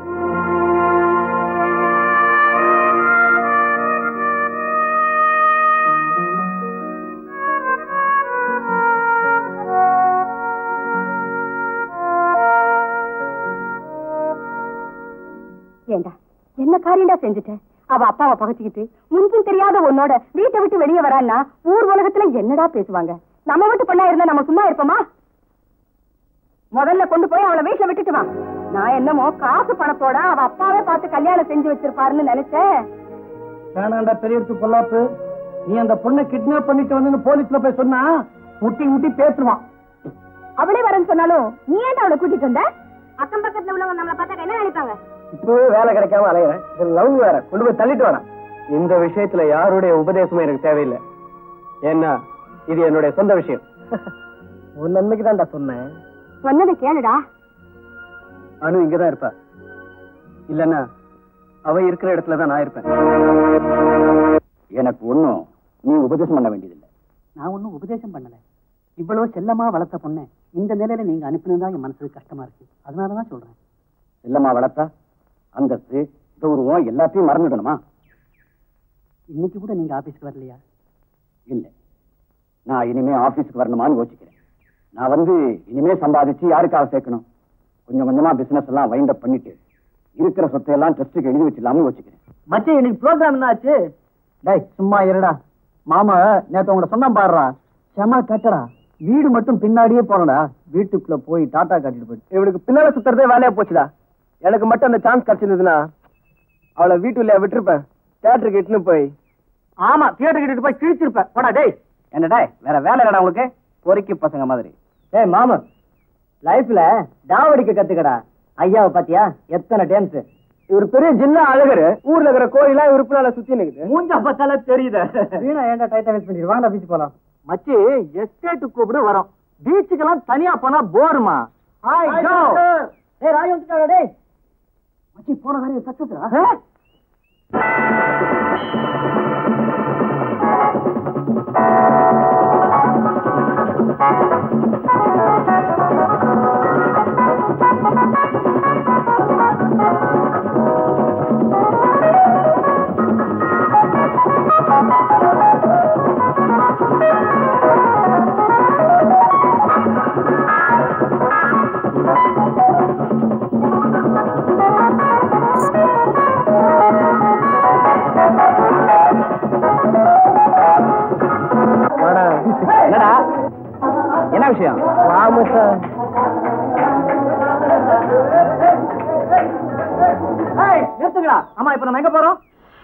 ஏண்டா என்ன காரியண்டா செஞ்சுட்ட அவ அப்பாவை பகச்சுக்கிட்டு முன்பின் தெரியாத உன்னோட வீட்டை விட்டு வெளியே வரான்னா ஊர் உலகத்துல என்னடா பேசுவாங்க நம்ம வீட்டு பொண்ணா இருந்தா நம்ம சும்மா இருப்போமா முதல்ல கொண்டு போய் அவளை வீட்டுல விட்டுட்டு வா நான் என்னமோ காசு பணத்தோட அவ அப்பாவே பார்த்து கல்யாணம் செஞ்சு வச்சிருப்பாருன்னு நினைச்சேன் வேணாண்டா பெரியத்து பொல்லாப்பு நீ அந்த பொண்ணை கிட்னாப் பண்ணிட்டு வந்து போலீஸ்ல போய் சொன்னா முட்டி முட்டி பேசுவான் அவளே வரேன்னு சொன்னாலும் நீ ஏன்டா அவளை கூட்டிட்டு வந்த அக்கம் பக்கத்துல உள்ளவங்க நம்மள பார்த்தா என்ன நினைப்பாங்க இப்பவே வேலை கிடைக்காம அலையிறேன் இது லவ் வேற கொண்டு போய் தள்ளிட்டு வரேன் இந்த விஷயத்துல யாருடைய உபதேசமும் எனக்கு தேவையில்லை ஏன்னா இது என்னுடைய சொந்த விஷயம் உன் நன்மைக்கு தான்டா சொன்னேன் சொன்னதை கேளுடா அனு இங்கதான் இருப்பா இல்லன்னா அவ இருக்கிற இடத்துல தான் நான் இருப்பேன் எனக்கு ஒண்ணும் நீ உபதேசம் பண்ண வேண்டியதில்லை நான் ஒன்னும் உபதேசம் பண்ணல இவ்வளவு செல்லமா வளர்த்த பொண்ணை இந்த நிலையில நீங்க அனுப்பினதா என் மனசுக்கு கஷ்டமா இருக்கு அதனாலதான் சொல்றேன் செல்லம்மா வளர்த்தா அந்தஸ்து கௌரவம் எல்லாத்தையும் மறந்துடணுமா இன்னைக்கு கூட நீங்க ஆபீஸ்க்கு வரலையா இல்லை நான் இனிமே ஆபீஸ்க்கு வரணுமான்னு யோசிக்கிறேன் நான் வந்து இனிமே சம்பாதிச்சு யாருக்காக சேர்க்கணும் கொஞ்சம் கொஞ்சமா பிசினஸ் எல்லாம் வைண்ட் அப் பண்ணிட்டு இருக்கிற சொத்தை எல்லாம் ட்ரஸ்ட்டுக்கு எழுதி வச்சிடலாம்னு வச்சுக்கிறேன் மச்சி இன்னைக்கு ப்ரோக்ராம் என்ன ஆச்சு டேய் சும்மா இருடா மாமா நேத்து உங்கள்ட்ட சொன்னா பாடுறா செம கட்டடா வீடு மட்டும் பின்னாடியே போனடா வீட்டுக்குள்ள போய் டாட்டா காட்டிட்டு போயிட்டு இவனுக்கு பின்னால சுத்துறதே வேலையா போச்சுடா எனக்கு மட்டும் அந்த சான்ஸ் கிடைச்சிருந்ததுன்னா அவளை வீட்டுல விட்டுருப்பேன் தியேட்டருக்கு இட்டுன்னு போய் ஆமா தியேட்டர் கிட்ட போய் கிழிச்சிருப்பேன் போடா டேய் என்னடா வேற வேலை இல்லடா உங்களுக்கு பொறுக்கி பசங்க மாதிரி டேய் மாமன் லைஃப்ல டாவடிக்க கத்துக்கடா ஐயாவை பாத்தியா எத்தனை டான்ஸ் இவர் பெரிய ஜில்லா அழகரு ஊர்ல இருக்கிற கோயிலா இவர் பின்னால சுத்தி நிக்குது மூஞ்ச பார்த்தாலே தெரியுது வீணா ஏன்டா டைட்டா வேஸ்ட் பண்ணிட்டு வாங்க பீச் போலாம் மச்சி எஸ்டேட் கூப்பிடு வரோம் பீச்சுக்கெல்லாம் தனியா போனா போருமா ஹாய் ஜோ டேய் ராஜ் வந்துட்டாடா டேய் மச்சி போன காரியம் சக்சஸ்ரா என்னடா என்ன விஷயம் ஆமா சார் ஏய் நிறுத்துங்கடா ஆமா இப்ப நம்ம எங்க போறோம்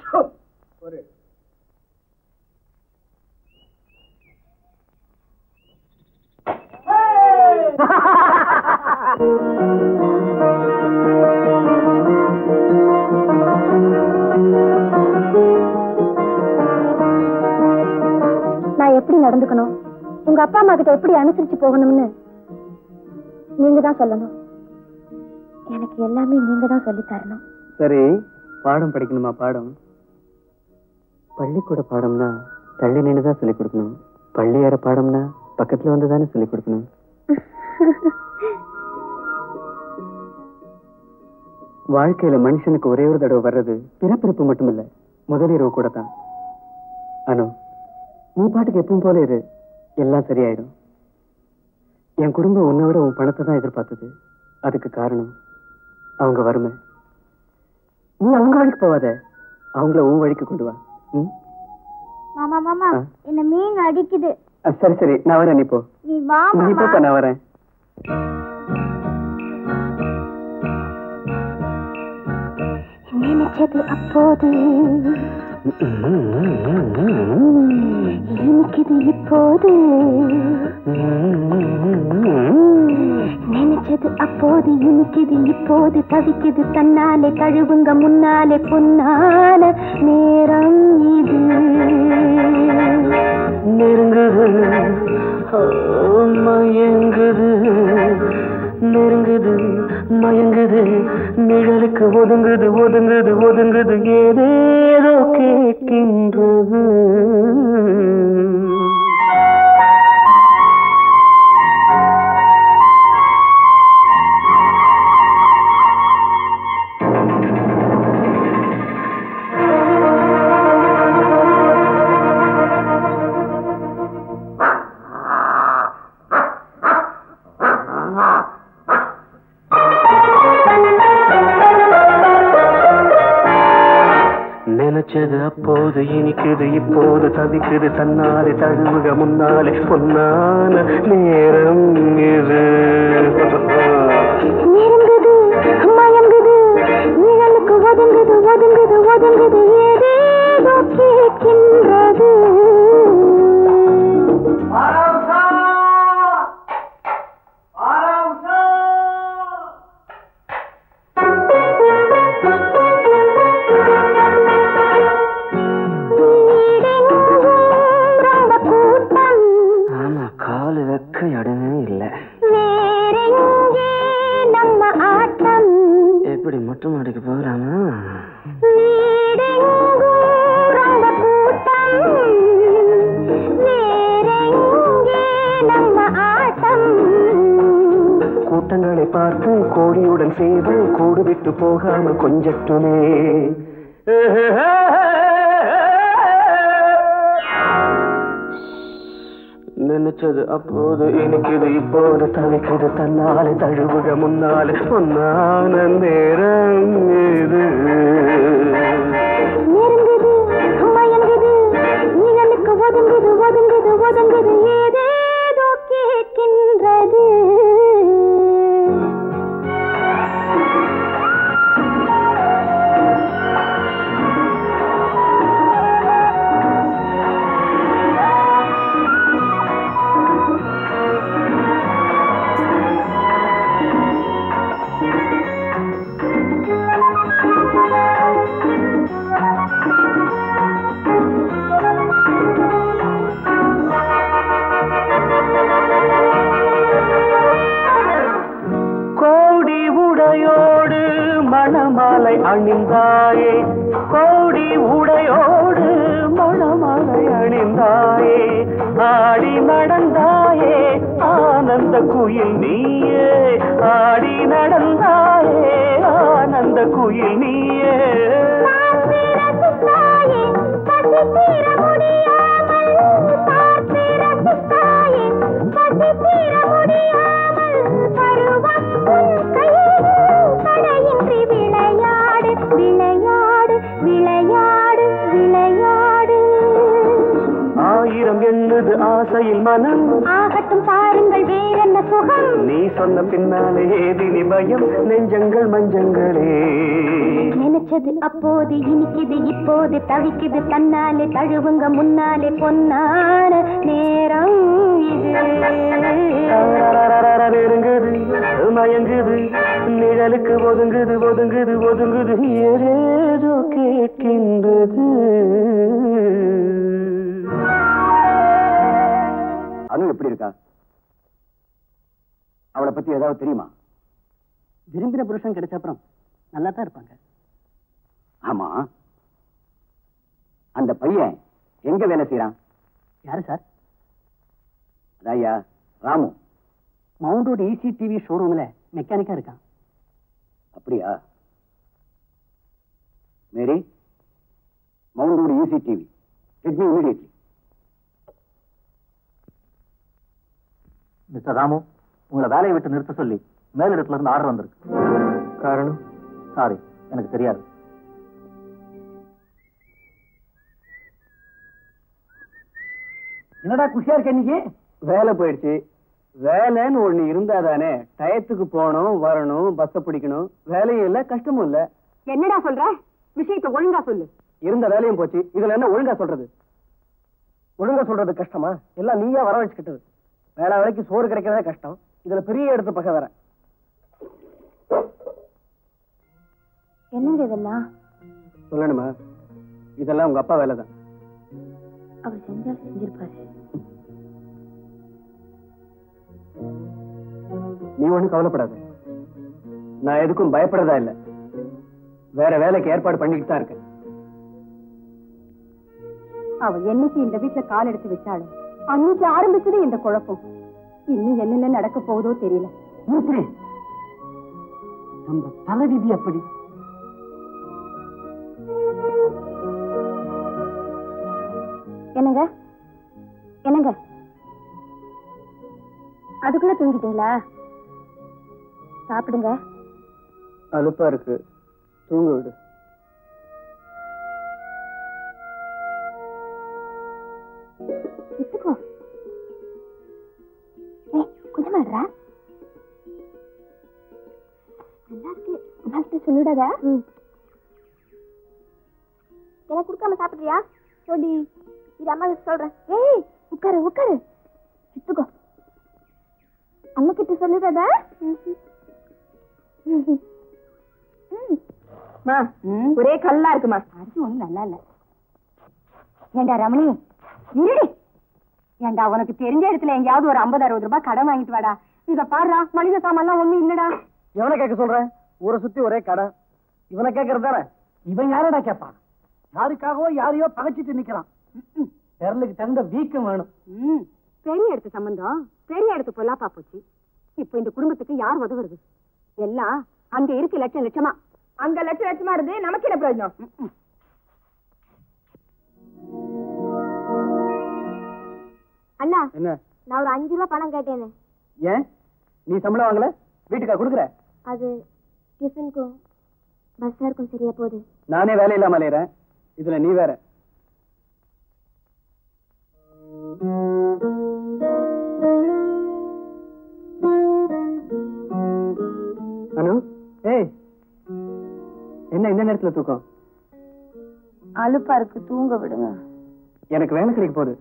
நான் எப்படி நடந்துக்கணும் உங்க அப்பா அம்மா கிட்ட எப்படி அனுசரிச்சு போகணும்னு நீங்க தான் சொல்லணும் எனக்கு எல்லாமே நீங்க தான் சொல்லி தரணும் சரி பாடம் படிக்கணுமா பாடம் பள்ளிக்கூட பாடம்னா தள்ளி நின்று தான் சொல்லிக் கொடுக்கணும் பள்ளி ஏற பாடம்னா பக்கத்துல வந்து தானே சொல்லிக் கொடுக்கணும் வாழ்க்கையில மனுஷனுக்கு ஒரே ஒரு தடவை வர்றது பிறப்பிறப்பு மட்டும் இல்ல முதலிரவு கூட தான் அனு நீ பாட்டுக்கு எப்பவும் போல இரு எல்லாம் சரியாயிடும் என் குடும்பம் உன்னை விட உன் பணத்தை தான் எதிர்பார்த்தது அதுக்கு காரணம் அவங்க வறுமை நீ அவங்க வழிக்கு போவாத அவங்கள உன் வழிக்கு கொண்டு வா ம்? மாமா மாமா ஆ. என்ன மீன் அடிக்குது ஆ, சரி சரி நான் வரேன் நீ போ நீ வா நீ மாமா போப்பா நான் வரேன் நினைச்சது அப்போது இனிக்குது இப்போது நினைச்சது அப்போது இனிக்குது இப்போது தவிக்குது தன்னாலே தழுவுங்க முன்னாலே பொன்னான நேரம் இது நெருங்குது மயங்குது நெருங்குது மயங்குது நிழலுக்கு ஒதுங்குது ஒதுங்குது ஒதுங்குது ஏதேதோ கேட்கின்றது நினைச்சது அப்போது இனிக்குது இப்போது தவிக்குது தன்னாலே தழுவுக முன்னாலே பொன்னான நேரம் இது நெருங்குது மயங்குது நிழலுக்கு ஒதுங்குது ஒதுங்குது ஒதுங்குது ஏதேதோ கேட்கின்றது வீடெங்கும் ரொம்ப கூட்டம் ஆமா கால் வைக்க இடமே இல்லை வேறெங்கே நம்ம ஆட்டம் எப்படி மொட்டை மாடிக்கு போகிறாமா வீடெங்கும் ரொம்ப கூட்டம் வேறெங்கே நம்ம ஆட்டம் கூட்டங்களை பார்த்து கோடியுடன் செய்து கூடு விட்டு போகாம கொஞ்சட்டுமே நினைச்சது அப்போது இனிக்குது இப்போது தவிக்குது தன்னாலே தழுவுக முன்னாலே பொன்னான நேரம் இது நெருங்குது மயங்குது நிழலுக்கு ஒதுங்குது ஒதுங்குது ஒதுங்குது ஏதேதோ கேட்கின்றது கோடி உடையோடு மணமாலை அணிந்தாயே கோடி உடையோடு மணமாலை அணிந்தாயே ஆடி நடந்தாயே ஆனந்த குயில் நீயே ஆடி நடந்தாயே ஆனந்த குயில் நீயே பார்த்து ரசித்தாயே பசி தீர முடியாமல் பார்த்து ரசித்தாயே பசி தீர முடியாமல் பருவம் உன் கையில் தடையின்றி விளையாடு விளையாடு விளையாடு விளையாடு ஆயிரம் எண்ணுது ஆசையில் மனம் ஆகட்டும் பாருங்கள் வேறென்ன சுகம் நீ சொன்ன பின்னாலே ஏதினி பயம் நெஞ்சங்கள் மஞ்சங்களே நினைச்சது அப்போது இனிக்குது இப்போது தவிக்குது தன்னாலே தழுவுங்க முன்னாலே பொன்னான நேரம் இது நெருங்குது மயங்குது நிழலுக்கு ஒதுங்குது ஒதுங்குது ஒதுங்குது ஏதேதோ கேட்கின்றது அனு எப்படி இருக்கா அவளை பத்தி ஏதாவது தெரியுமா விரும்பின புருஷன் கிடைச்ச அப்புறம் நல்லா தான் இருப்பாங்க ஆமா அந்த பையன் எங்க வேலை செய்யறான் யாரு சார் அதாயா Ramu Mount road EC TV ஷோரூம்ல மெக்கானிக்கா இருக்கான் அப்படியா மேரி Mount road EC TV get me immediately mister Ramu உங்களை வேலையை விட்டு நிறுத்த சொல்லி மேலிடத்துல இருந்து ஆர்டர் வந்திருக்கு காரணம் சாரி எனக்கு தெரியாது என்னடா குஷியா இருக்க இன்னைக்கு வேலை போயிடுச்சு வேலைன்னு ஒண்ணு இருந்தா தானே டயத்துக்கு போகணும் வரணும் பஸ்ஸ பிடிக்கணும் வேலையும் இல்ல கஷ்டமும் இல்ல என்னடா சொல்ற விஷயத்தை ஒழுங்கா சொல்லு இருந்த வேலையும் போச்சு இதுல என்ன ஒழுங்கா சொல்றது ஒழுங்கா சொல்றது கஷ்டமா எல்லாம் நீயா வர வச்சுக்கிட்டது வேலை வேலைக்கு சோறு கிடைக்கிறதே கஷ்டம் இதுல பெரிய எடுத்து பகை வேற என்னங்க இதெல்லாம் சொல்லணுமா இதெல்லாம் உங்க அப்பா வேலை தான் அவர் செஞ்சா செஞ்சிருப்பாரு நீ ஒண்ணும் கவலைப்படாத நான் எதுக்கும் பயப்படுறதா இல்ல வேற வேலைக்கு ஏற்பாடு பண்ணிக்கிட்டு தான் இருக்கேன் அவ என்னைக்கு இந்த வீட்டுல கால் எடுத்து வச்சாலும் அன்னைக்கு ஆரம்பிச்சது இந்த குழப்பம் இன்னும் என்னென்ன நடக்க போகுதோ தெரியல மூர்த்தி நம்ம தலைவிதி அப்படி என்னங்க என்னங்க அதுக்குள்ள தூங்கிட்டீங்களா சாப்பிடுங்க அலுப்பா இருக்கு தூங்க விடு இத்துக்கோ ஏய் கொஞ்சம் மாடுறா நல்லா இருக்கு அம்மாக்கிட்ட சொல்லிடாத எனக்கு கொடுக்காம சாப்பிடுறியா சொல்லி இது அம்மா கிட்ட சொல்றேன் ஏய் உட்காரு உட்காரு இத்துக்கோ அம்மா கிட்ட சொல்லிடாத ஒரே கல்லா இருக்குமா அரிசி ஒண்ணும் நல்லா இல்ல ஏண்டா ரமணி இருடி ஏண்டா உனக்கு தெரிஞ்ச இடத்துல எங்கேயாவது ஒரு ஐம்பது அறுபது ரூபாய் கடன் வாங்கிட்டு வாடா இத பாருடா மளிகை சாமான்லாம் ஒண்ணும் இல்லடா எவனை கேட்க சொல்றேன் ஊரை சுத்தி ஒரே கடை இவனை கேட்கறது தானே இவன் யாரடா கேட்பான் யாருக்காகவோ யாரையோ பகைச்சிட்டு நிக்கிறான் விரலுக்கு தகுந்த வீக்கம் வேணும் ம் பெரிய இடத்து சம்பந்தம் பெரிய இடத்து பொல்லாப்பா போச்சு இப்போ இந்த குடும்பத்துக்கு யார் உதவுறது எல்லாம் அங்க இருக்கு லட்சம் லட்சமா அங்க லட்சம் லட்சமா இருந்து நமக்கு என்ன பிரயோஜனம் அண்ணா என்ன நான் ஒரு அஞ்சு ரூபா பணம் கேட்டேனே ஏன் நீ சம்பளம் வாங்கல வீட்டுக்கா கொடுக்குற அது டிஃபனுக்கும் பஸ் ஃபேருக்கும் சரியா போகுது நானே வேலை இல்லாம அலையிறேன் இதுல நீ வேற அனு ஏய் என்ன இந்த நேரத்துல தூக்கம் அலுப்பா இருக்கு தூங்க விடுங்க எனக்கு வேலை கிடைக்க போகுது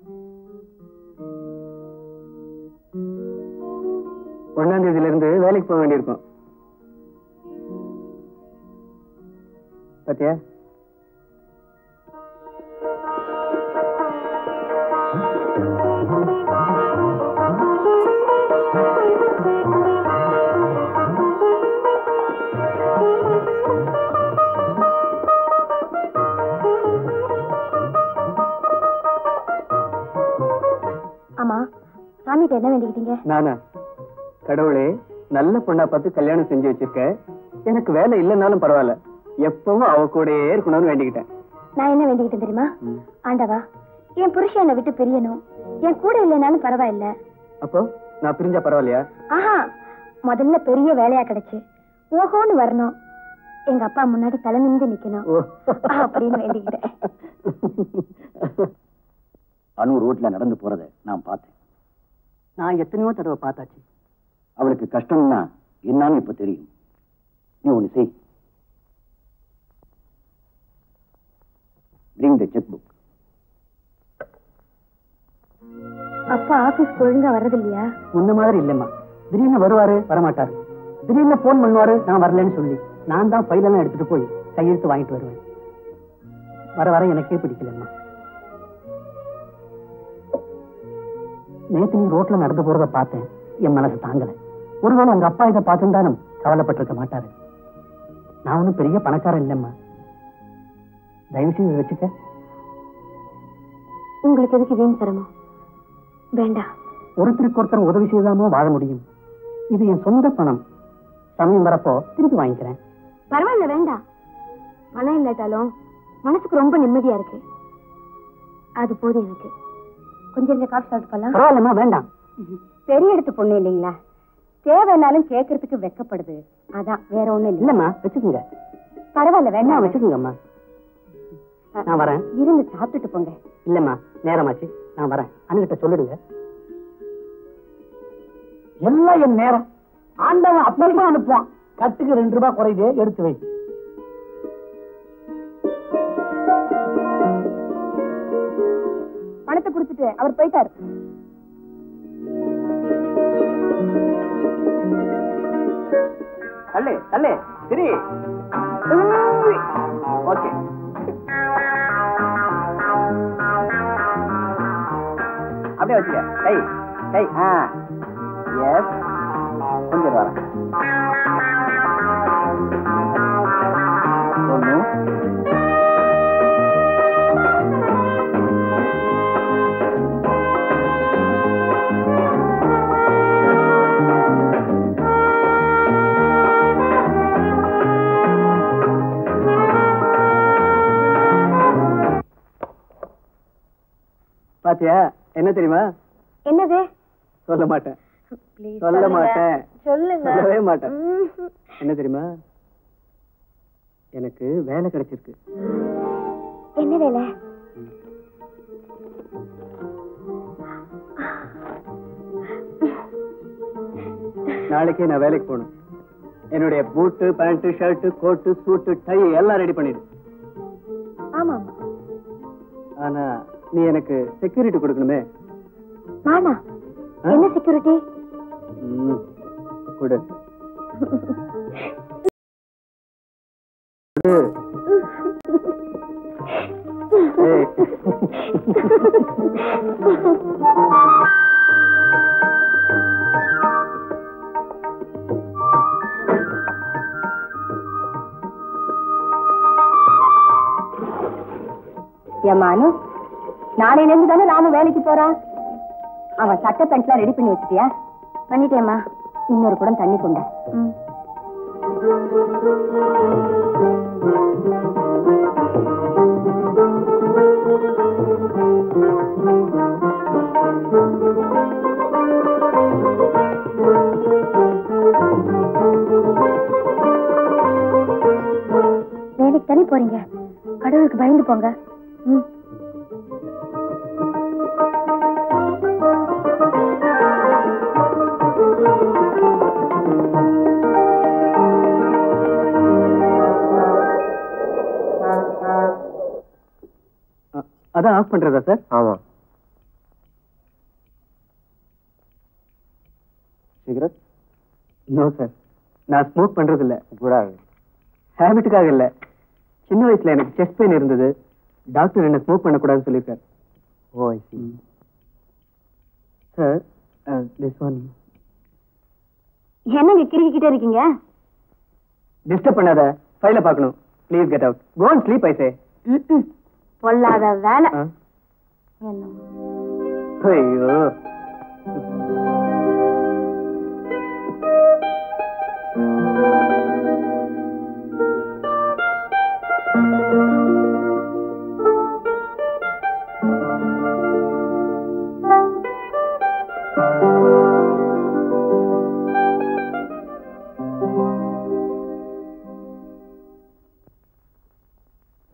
ஒன்னாம் தேதியில இருந்து வேலைக்கு போக வேண்டியிருக்கும் பாத்தியா ஆமா சாமிகிட்ட என்ன வேண்டிக்கிட்டீங்க நானா கடவுளே நல்ல பொண்ணா பார்த்து கல்யாணம் செஞ்சு வச்சிருக்க எனக்கு வேலை இல்லைன்னாலும் பரவாயில்ல எப்பவும் அவ கூடயே இருக்கணும்னு வேண்டிக்கிட்டேன் நான் என்ன வேண்டிக்கிட்டேன் தெரியுமா ஆண்டவா என் புருஷன் என்னை விட்டு பிரியணும் என் கூட இல்லைனாலும் பரவாயில்ல அப்போ நான் பிரிஞ்சா பரவாயில்லையா ஆஹா முதல்ல பெரிய வேலையா கிடைச்சு ஓஹோன்னு வரணும் எங்க அப்பா முன்னாடி தலை நிமிந்து நிக்கணும் ஓ. அப்படின்னு வேண்டிக்கிட்டேன் அனு ரோட்ல நடந்து போறதை நான் பார்த்தேன் நான் எத்தனையோ தடவை பார்த்தாச்சு அவளுக்கு கஷ்டம்னா என்னன்னு இப்ப தெரியும் நீ ஒண்ணு செய் bring the check book அப்பா ஆபீஸ்க்கு ஒழுங்கா வர்றது இல்லையா முன்ன மாதிரி இல்லம்மா திடீர்னு வருவாரு வரமாட்டாரு திடீர்னு போன் பண்ணுவாரு நான் வரலன்னு சொல்லி நான் தான் ஃபைலெல்லாம் எடுத்துட்டு போய் கையெழுத்து வாங்கிட்டு வருவேன் வர வர எனக்கே பிடிக்கலம்மா நேத்து நீ ரோட்ல நடந்து போறத பார்த்தேன் என் மனசு தாங்கல ஒருவேளை உங்க அப்பா இதை பார்த்துட்டாலும் கவலைப்பட்டிருக்க மாட்டாரு நான் ஒன்றும் பெரிய பணக்காரன் இல்லைம்மா தயவு செய்து இதை வச்சுக்க உங்களுக்கு எதுக்கு வீண் சிரமம் வேண்டாம் ஒருத்தருக்கு ஒருத்தர் உதவி செய்தாமோ வாழ முடியும் இது என் சொந்த பணம் சமயம் வரப்போ திருப்பி வாங்கிக்கிறேன் பரவாயில்ல வேண்டாம் பணம் இல்லாட்டாலும் மனசுக்கு ரொம்ப நிம்மதியா இருக்கு அது போதும் எனக்கு கொஞ்சம் இந்த காசு சாப்பிட்டு போலாம் பரவாயில்லம்மா வேண்டாம் பெரிய இடத்து பொண்ணு இல்லைங்களா தேவைன்னாலும் கேட்கறதுக்கு வெக்கப்படுது அதான் வேற ஒண்ணும் இல்ல இல்லம்மா வச்சுக்கோங்க பரவாயில்ல என்ன வேண்டாம் வச்சுக்கோங்கம்மா நான் வரேன் இருந்து சாப்பிட்டுட்டு போங்க இல்லம்மா நேரமாச்சு நான் வரேன் அண்ணிட்ட சொல்லிடுங்க எல்லாம் என் நேரம் ஆண்டவன் அப்பப்ப அனுப்புவான் கட்டுக்கு ரெண்டு ரூபாய் குறையுது எடுத்து வை பணத்தை கொடுத்துட்டு அவர் போயிட்டாரு தள்ளு தள்ளு சரி ஓகே அப்படியே வச்சுக்க கை கை ஆ எஸ் கொஞ்சம் வரேன் ஒன்று பாத்தியா என்ன தெரியுமா என்னது சொல்ல மாட்டேன் Please சொல்ல சொல்லுங்க. மாட்டேன் சொல்லுங்க சொல்லவே மாட்டேன் ம்ஹும். என்ன தெரியுமா எனக்கு வேலை கிடைச்சிருக்கு என்ன வேலை நாளைக்கே நான் வேலைக்கு போகணும் என்னுடைய பூட்டு பேண்ட் ஷர்ட் கோட்டு சூட்டு டை எல்லாம் ரெடி பண்ணிடு ஆமா ஆமா ஆனா நீ எனக்கு செக்யூரிட்டி கொடுக்கணுமே நானா ஆ? என்ன செக்யூரிட்டி ம், கொடு கொடு. ஏய். ஏமானு நாளையில இருந்து தானே ராமு வேலைக்கு போறான் அவன் சட்ட பேண்ட்லாம் ரெடி பண்ணி வச்சிட்டியா பண்ணிட்டேம்மா இன்னொரு குடம் தண்ணி கொண்ட கடவுளுக்கு பயந்து போங்க ம் அ- அதான் ஆஃப் பண்றதா சார் ஆமா சிகரெட் நோ சார் நான் ஸ்மோக் பண்றது இல்ல கூடாது ஹேபிட்டுக்காக இல்ல சின்ன வயசுல எனக்கு செஸ்ட் பெயின் இருந்தது டாக்டர் என்ன ஸ்மோக் பண்ணக்கூடாதுன்னு சொல்லியிருக்காரு oh I see sir this one என்னங்க கிறுக்கிக்கிட்டே இருக்கீங்க டிஸ்டர்ப் பண்ணாத ஃபைல பார்க்கணும் please get out go and sleep I say ம்ம். பொல்லாத வேலை என்ன ஐயோ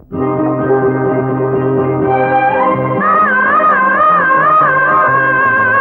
ஆ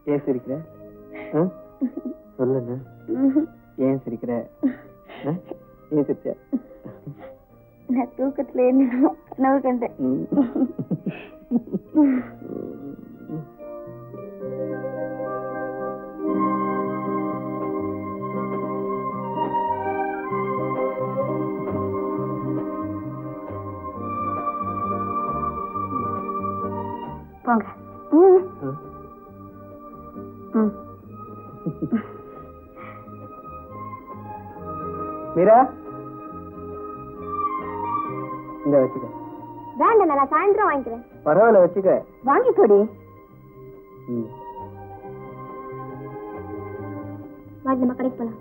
ஏன் சிரிக்கிற ஆ? சொல்லுண்ணா ஏன் சிரிக்கிற ஆ? ஏன் சிரிச்ச நான் தூக்கத்துல என்ன கனவு கண்டேன் போங்க ம். ம். மீரா இந்த வச்சுக்க வேண்டாம் நான் சாயந்தரம் வாங்கிக்கிறேன் பரவாயில்ல வச்சுக்க வாங்கிக்கோடி ம். வாடி நம்ம கடைக்கு போலாம்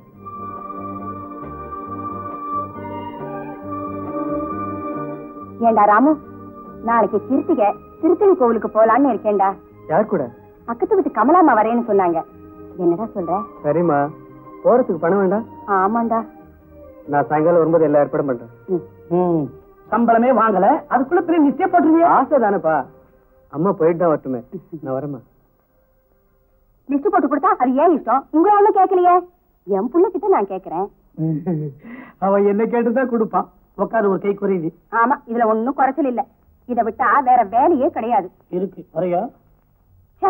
ஏண்டா ராமு நாளைக்கு கிருத்திகை திருத்தணி கோவிலுக்கு போலான்னு இருக்கேன்டா யார் கூட பக்கத்து வீட்டு கமலாமா வரேன்னு சொன்னாங்க என்னடா சொல்ற சரிம்மா போறதுக்கு பணம் வேண்டாம் ஆமாண்டா நான் சாயங்காலம் வரும்போது எல்லா ஏற்பாடும் பண்றேன் ம். சம்பளமே வாங்கல அதுக்குள்ள பெரிய நிச்சயம் போட்டுருவியா ஆசை தானேப்பா அம்மா போயிட்டு தான் வரட்டுமே நான் வரேம்மா லிஸ்ட் போட்டு கொடுத்தா அது ஏன் இஷ்டம் உங்களை ஒண்ணும் கேட்கலையே என் புள்ள கிட்ட நான் கேக்குறேன் அவன் என்ன கேட்டுதான் கொடுப்பான் உட்காரு ஒரு கை குறையுது ஆமா இதுல ஒண்ணும் குறைச்சல் இல்ல இத விட்டா வேற வேலையே கிடையாது இருக்கு வரையா ச்சே.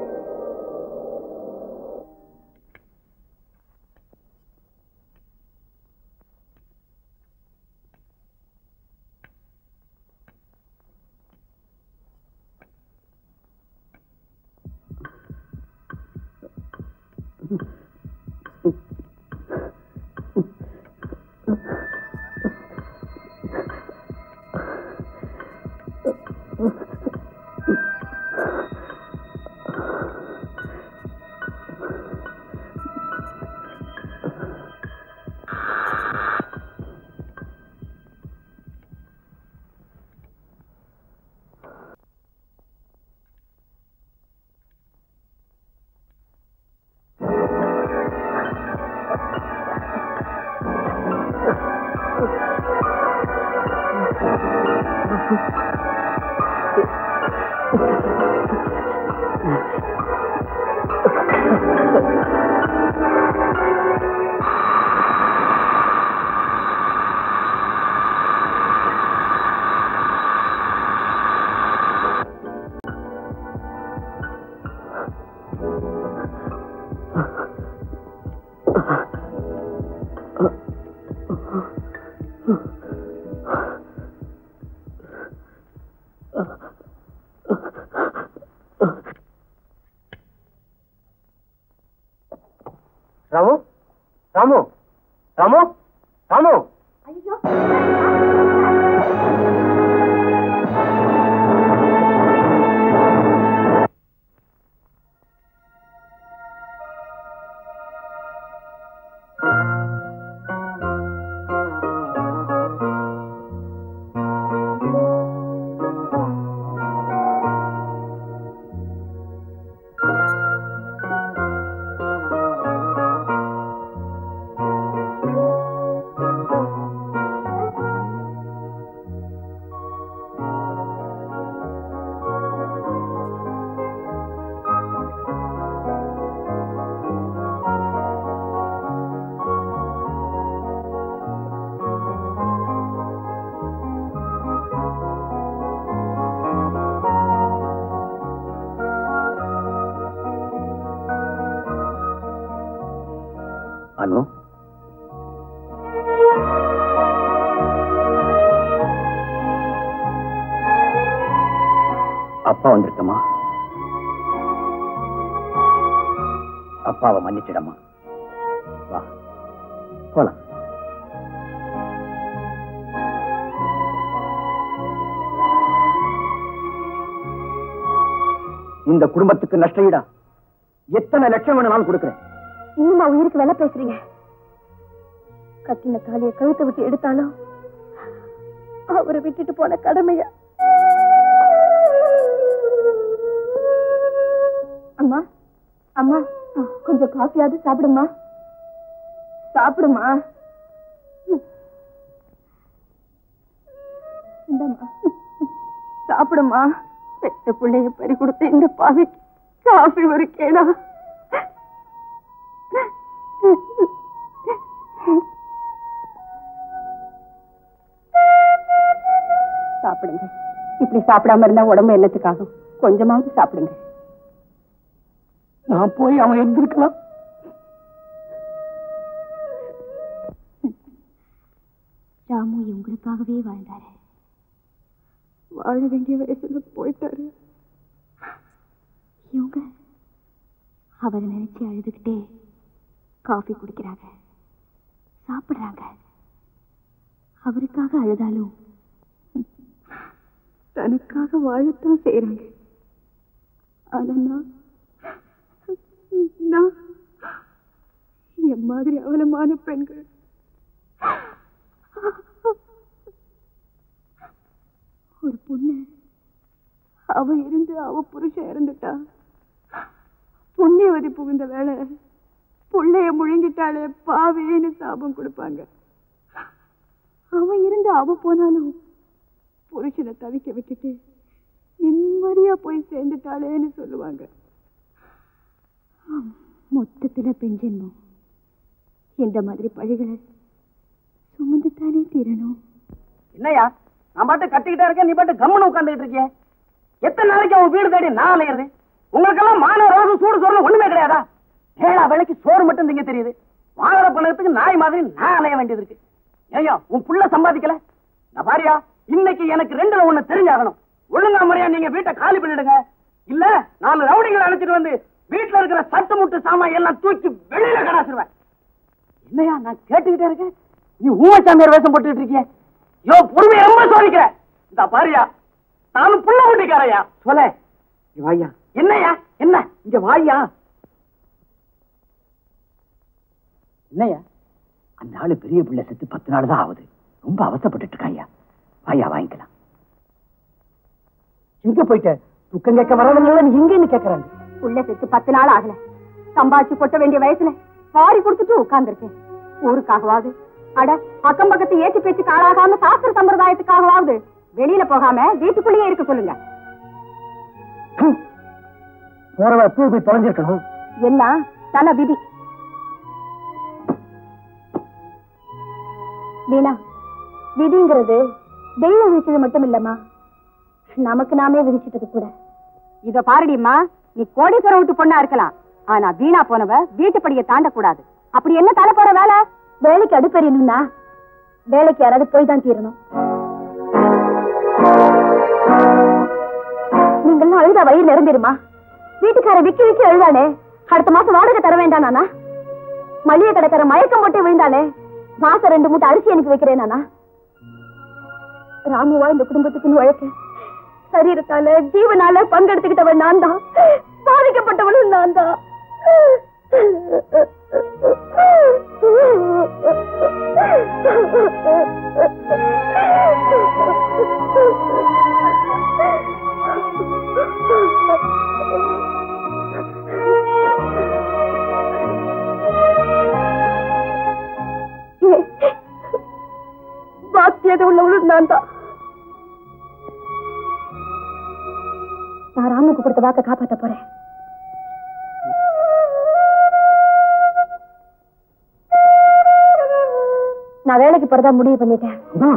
ராமு ராமு ராமு ராமு அனு அப்பா வந்திருக்கமா அப்பாவை மன்னிச்சிடமா வா போலாம் இந்த குடும்பத்துக்கு நஷ்டஈடா எத்தனை லட்சம் வேணும்னாலும் கொடுக்குறேன் இன்னுமா உயிருக்கு வேலை பேசுறீங்க கட்டின தாலிய கழுத்தை விட்டு எடுத்தாலும் அவரை விட்டுட்டு போன கடமைய அம்மா அம்மா கொஞ்சம் காஃபியாவது சாப்பிடுமா சாப்பிடுமா இந்தம்மா சாப்பிடுமா பெத்த பிள்ளைய பறி கொடுத்த இந்த பாவிக்கு காஃபி ஒரு கேடா சாப்பிடுங்க இப்படி சாப்பிடாம இருந்தா உடம்பு என்னத்துக்காகும் கொஞ்சமாவது சாப்பிடுங்க நான் போய் அவன் இருந்திருக்கலாம் ராமு உங்களுக்காகவே வாழ்ந்தாரு வாழ வேண்டிய வயசுல போயிட்டாரு இவங்க அவரை நினைச்சு அழுதுகிட்டே காஃபி குடிக்கிறாங்க சாப்பிடுறாங்க அவருக்காக அழுதாலும் தனக்காக வாழத்தான் செய்யறாங்க ஆனா நான் நான் என் மாதிரி அவலமான பெண்கள் ஒரு பொண்ணு அவ இருந்து அவ புருஷன் இறந்துட்டா புண்ணியவதி புகுந்த வேலை புள்ளைய முழுங்கிட்டாலே பாவேன்னு சாபம் கொடுப்பாங்க அவ இருந்து அவ போனாலும் புருஷனை தவிக்க விட்டுட்டு நிம்மதியா போய் சேர்ந்துட்டாளேன்னு சொல்லுவாங்க மொத்தத்துல பெண் ஜென்மம் இந்த மாதிரி பழிகளை சுமந்துத்தானே தீரணும் என்னையா நான் பாட்டு கத்திக்கிட்டே இருக்கேன் நீ பாட்டு கம்முன்னு உட்காந்துக்கிட்டு இருக்கிய எத்தனை நாளைக்கு அவன் வீடு தேடி நான் அலையிறது உங்களுக்கெல்லாம் மான ரோசம் சூடு சோறு ஒண்ணுமே கிடையாதா ஏழா வேலைக்கு சோறு மட்டும் திங்க தெரியுது வாங்குற பணத்துக்கு நாய் மாதிரி நான் அலைய வேண்டியது இருக்கு ஏய்யா உன் புள்ள சம்பாதிக்கல நான் பாரியா இன்னைக்கு எனக்கு ரெண்டுல ஒண்ணு தெரிஞ்சாகணும் ஒழுங்கா முறையா நீங்க வீட்டை காலி பண்ணிடுங்க இல்ல நாலு ரவுடிகளை அழைச்சிட்டு வந்து வீட்டுல இருக்கிற சட்டு முட்டு சாமான் எல்லாம் தூக்கி வெளியில கடாசிருவேன் என்னையா நான் கேட்டுக்கிட்டே இருக்கேன் நீ ஊமச்சாமியார் வேஷம் போட்டுக்கிட்டு இருக்கிய யோ பொறுமையை ரொம்ப சோதிக்கிற இந்த பாரியா நானும் புள்ள ஊட்டிக்காரையா சொல்ல வாயா என்னையா என்ன இங்க வாயா என்னையா அந்த ஆளு பெரிய பிள்ளை செத்து பத்து நாள் தான் ஆகுது ரொம்ப அவசப்பட்டுட்டு இருக்காயா வாயா வாங்கிக்கலாம் எங்க போயிட்ட துக்கம் கேட்க வரவங்க நீ எங்கன்னு கேக்குறாங்க உள்ள செத்து பத்து நாள் ஆகல சம்பாதிச்சு கொட்ட வேண்டிய வயசுல வாரி கொடுத்துட்டு உட்கார்ந்துருக்கேன் ஊருக்காகவாவது அட அக்கம் பக்கத்து ஏச்சு பேச்சுக்கு ஆளாகாம சாஸ்திர சம்பிரதாயத்துக்காகவாவது வெளியில போகாம வீட்டுக்குள்ளேயே இருக்க சொல்லுங்க போறவ பூ போய் தொலைஞ்சிருக்கணும் எல்லாம் தல விதி வீணா விதிங்கிறது தெய்வம் விதிச்சது மட்டும் இல்லம்மா நமக்கு நாமே விதிச்சிட்டது கூட இத பாருடிம்மா நீ கோடீஸ்வரம் விட்டு பொண்ணா இருக்கலாம் ஆனா வீணா போனவ வீட்டுப்படியை தாண்டக்கூடாது அப்படி என்ன தலை போற வேலை வேலைக்கு அடுப்பெறியணும்னா வேலைக்கு யாராவது போய் தான் தீரணும் நீங்கெல்லாம் அழுதா வயிறு நிரம்பிடுமா வீட்டுக்கார விக்கி விக்கி அழுதானே அடுத்த மாசம் வாடகை தர வேண்டாம் நானா மளிகை கடைக்கார மயக்கம் போட்டு விழுந்தானே மாசம் ரெண்டு மூட்டை அரிசி எனக்கு வைக்கிறேன் நானா ராமுவா இந்த குடும்பத்துக்குன்னு உழைக்க சரீரத்தால ஜீவனால பங்கெடுத்துக்கிட்டவன் நான் தான் பாதிக்கப்பட்டவனும் நான் தான் பாக்கியது உள்ளவளும் நான் தான் நான் ராமுக்கு கொடுத்த வாக்க காப்பாத்த போறேன் நான் வேலைக்கு போறதா முடிவு பண்ணிட்டேன்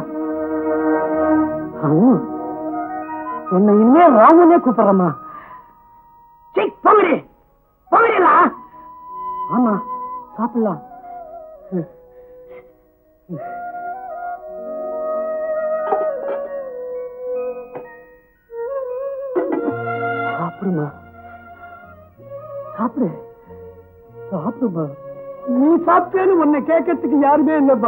உன்னை இனிமே ராமனே கூப்பிடுறம்மா போங்கடி போங்கடியா ஆமா சாப்பிடலாம் சாப்பிடுமா சாப்பிடு சாப்பிடுமா நீ சாப்பிட்டேன்னு உன்னை கேட்கறதுக்கு யாருமே இல்லப்பா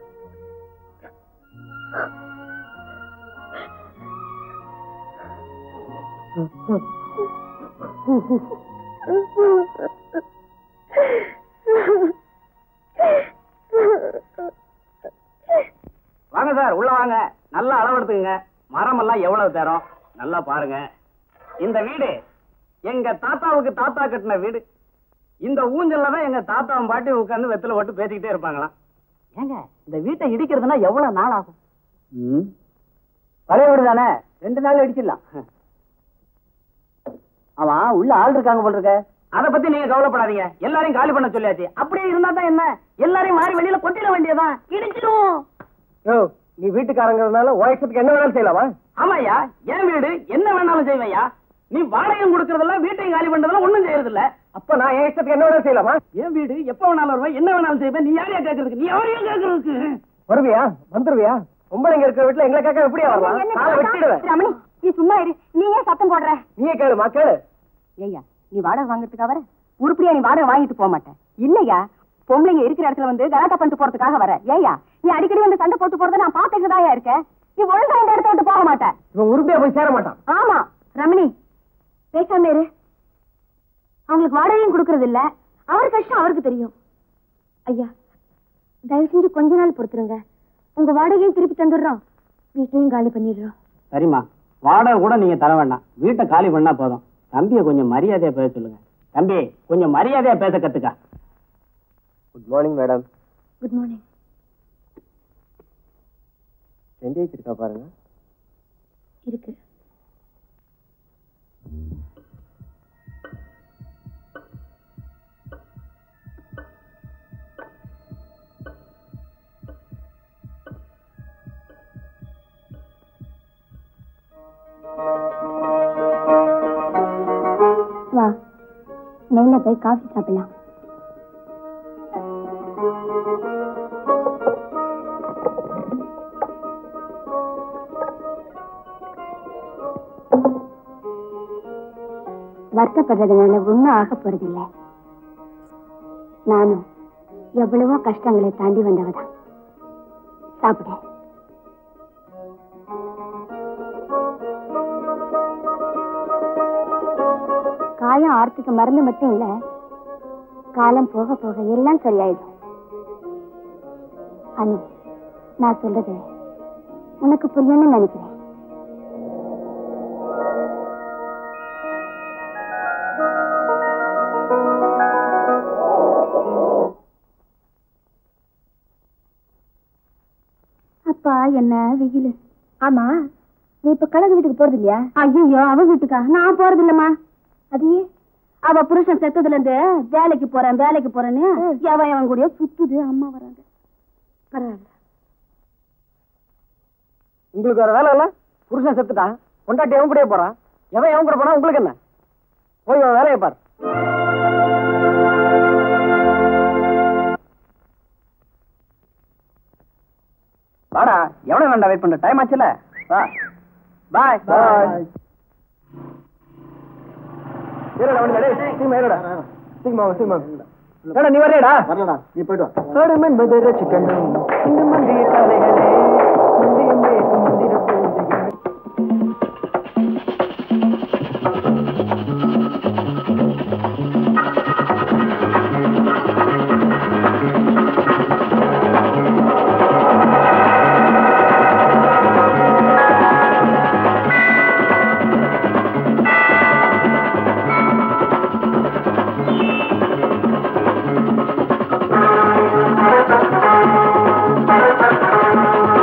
வாங்க சார் உள்ள வாங்க நல்லா அளவெடுத்துங்க மரம் எல்லாம் எவ்வளவு தரும் நல்லா பாருங்க இந்த வீடு எங்க தாத்தாவுக்கு தாத்தா கட்டின வீடு இந்த ஊஞ்சல்ல தான் எங்க தாத்தாவும் பாட்டி உட்கார்ந்து வெத்தலை போட்டு பேசிக்கிட்டே இருப்பாங்களாம் ஏங்க இந்த வீட்டை இடிக்கிறதுனா எவ்வளவு நாள் ஆகும் பழைய வீடு தானே ரெண்டு நாள் அடிச்சிடலாம் அவன் உள்ள ஆள் இருக்காங்க போல இருக்க அத பத்தி நீங்க கவலைப்படாதீங்க எல்லாரையும் காலி பண்ண சொல்லியாச்சு அப்படியே இருந்தா தான் என்ன எல்லாரையும் மாறி வெளியில கொட்டிட வேண்டியதான் இடிச்சிடும் யோ நீ வீட்டுக்காரங்கிறதுனால உழைச்சதுக்கு என்ன வேணாலும் செய்யலாமா ஆமாய்யா என் வீடு என்ன வேணாலும் செய்வையா நீ வாடகையும் கொடுக்கறதெல்லாம் வீட்டையும் காலி பண்றதெல்லாம் ஒண்ணும் செய்யறது இல்ல அப்ப நான் என் இஷ்டத்துக்கு என்ன வேணாலும் செய்யலாமா என் வீடு எப்ப வேணாலும் வருவேன் என்ன வேணாலும் செய்வேன் நீ யாரையா கேக்குறதுக்கு நீ அவரையும் கேக்குறதுக்கு வருவியா வந்துருவியா பொம்பளைங்க இருக்கிற வீட்டுல எங்களை கேட்க எப்படியா வரலாம் காலை வெட்டிடுவேன் ரமணி நீ சும்மா இரு நீ ஏன் சத்தம் போடுற நீயே கேளுமா கேளு ஏய்யா நீ வாடகை வாங்குறதுக்காக வர உருப்படியா நீ வாடகை வாங்கிட்டு போக மாட்டேன் இல்லையா பொம்பளைங்க இருக்கிற இடத்துல வந்து கலாட்டா பண்ணிட்டு போறதுக்காக வர ஏய்யா நீ அடிக்கடி வந்து சண்டை போட்டு போறத நான் பாத்துக்கிட்டுதான் இருக்கேன் நீ ஒழுங்கா இந்த இடத்த விட்டு போக மாட்டேன் இவன் உருப்படியா போய் சேர மாட்டான் ஆமா ரமணி பேசாம இரு அவங்களுக்கு வாடகையும் கொடுக்கறது இல்ல அவர் கஷ்டம் அவருக்கு தெரியும் ஐயா தயவு செஞ்சு கொஞ்ச நாள் பொறுத்துருங்க உங்க வாடகையும் திருப்பி தந்துடுறோம் வீட்டையும் காலி பண்ணிடுறோம் சரிம்மா வாடகை கூட நீங்க தர வேண்டாம் வீட்டை காலி பண்ணா போதும் தம்பியை கொஞ்சம் மரியாதையா பேச சொல்லுங்க தம்பி கொஞ்சம் மரியாதையா பேச கத்துக்க good morning madam good morning ரெண்டு வச்சிருக்கா பாருங்க இருக்கு வா மேல போய் காஃபி சாப்பிடலாம் வருத்தப்படுறதுனால ஒன்றும் ஆக போறதில்லை நானும் எவ்வளவோ கஷ்டங்களை தாண்டி வந்தவதான் சாப்பிடு காயம் ஆர்த்துக்கு மருந்து மட்டும் இல்ல காலம் போக போக எல்லாம் சரியாயிடும் அனு நான் சொல்றது உனக்கு புரியணும்னு நினைக்கிறேன் அப்பா என்ன வெயில் ஆமா நீ இப்ப கழகு வீட்டுக்கு போறது இல்லையா ஐயோ அவ வீட்டுக்கா நான் போறது இல்லம்மா அதையே அவ புருஷன் செத்ததுல இருந்து வேலைக்கு போறேன் வேலைக்கு போறேன்னு எவன் அவன் கூட சுத்துது அம்மா வராங்க பரவாயில்ல உங்களுக்கு வேற வேலை இல்ல புருஷன் செத்துட்டான் கொண்டாட்டி எவன் கூடயே போறான் எவன் எவன் கூட போனா உங்களுக்கு என்ன போய் உன் வேலையை பார் வாடா எவ்வளவு வேண்டாம் வெயிட் பண்ற டைம் ஆச்சுல வா பாய் பாய் ஏறடா வண்டி டேய் சீக்கிரம் ஏறடா சீக்கிரம் சீக்கிரம் ஏடா நீ வரேடா வரலடா நீ போய்டு வா கடும் என்பது ரசிக்கணும் இந்த மந்திய தலைகளே முந்தியம் பேசும் மந்திர பூஜைகளே ஆ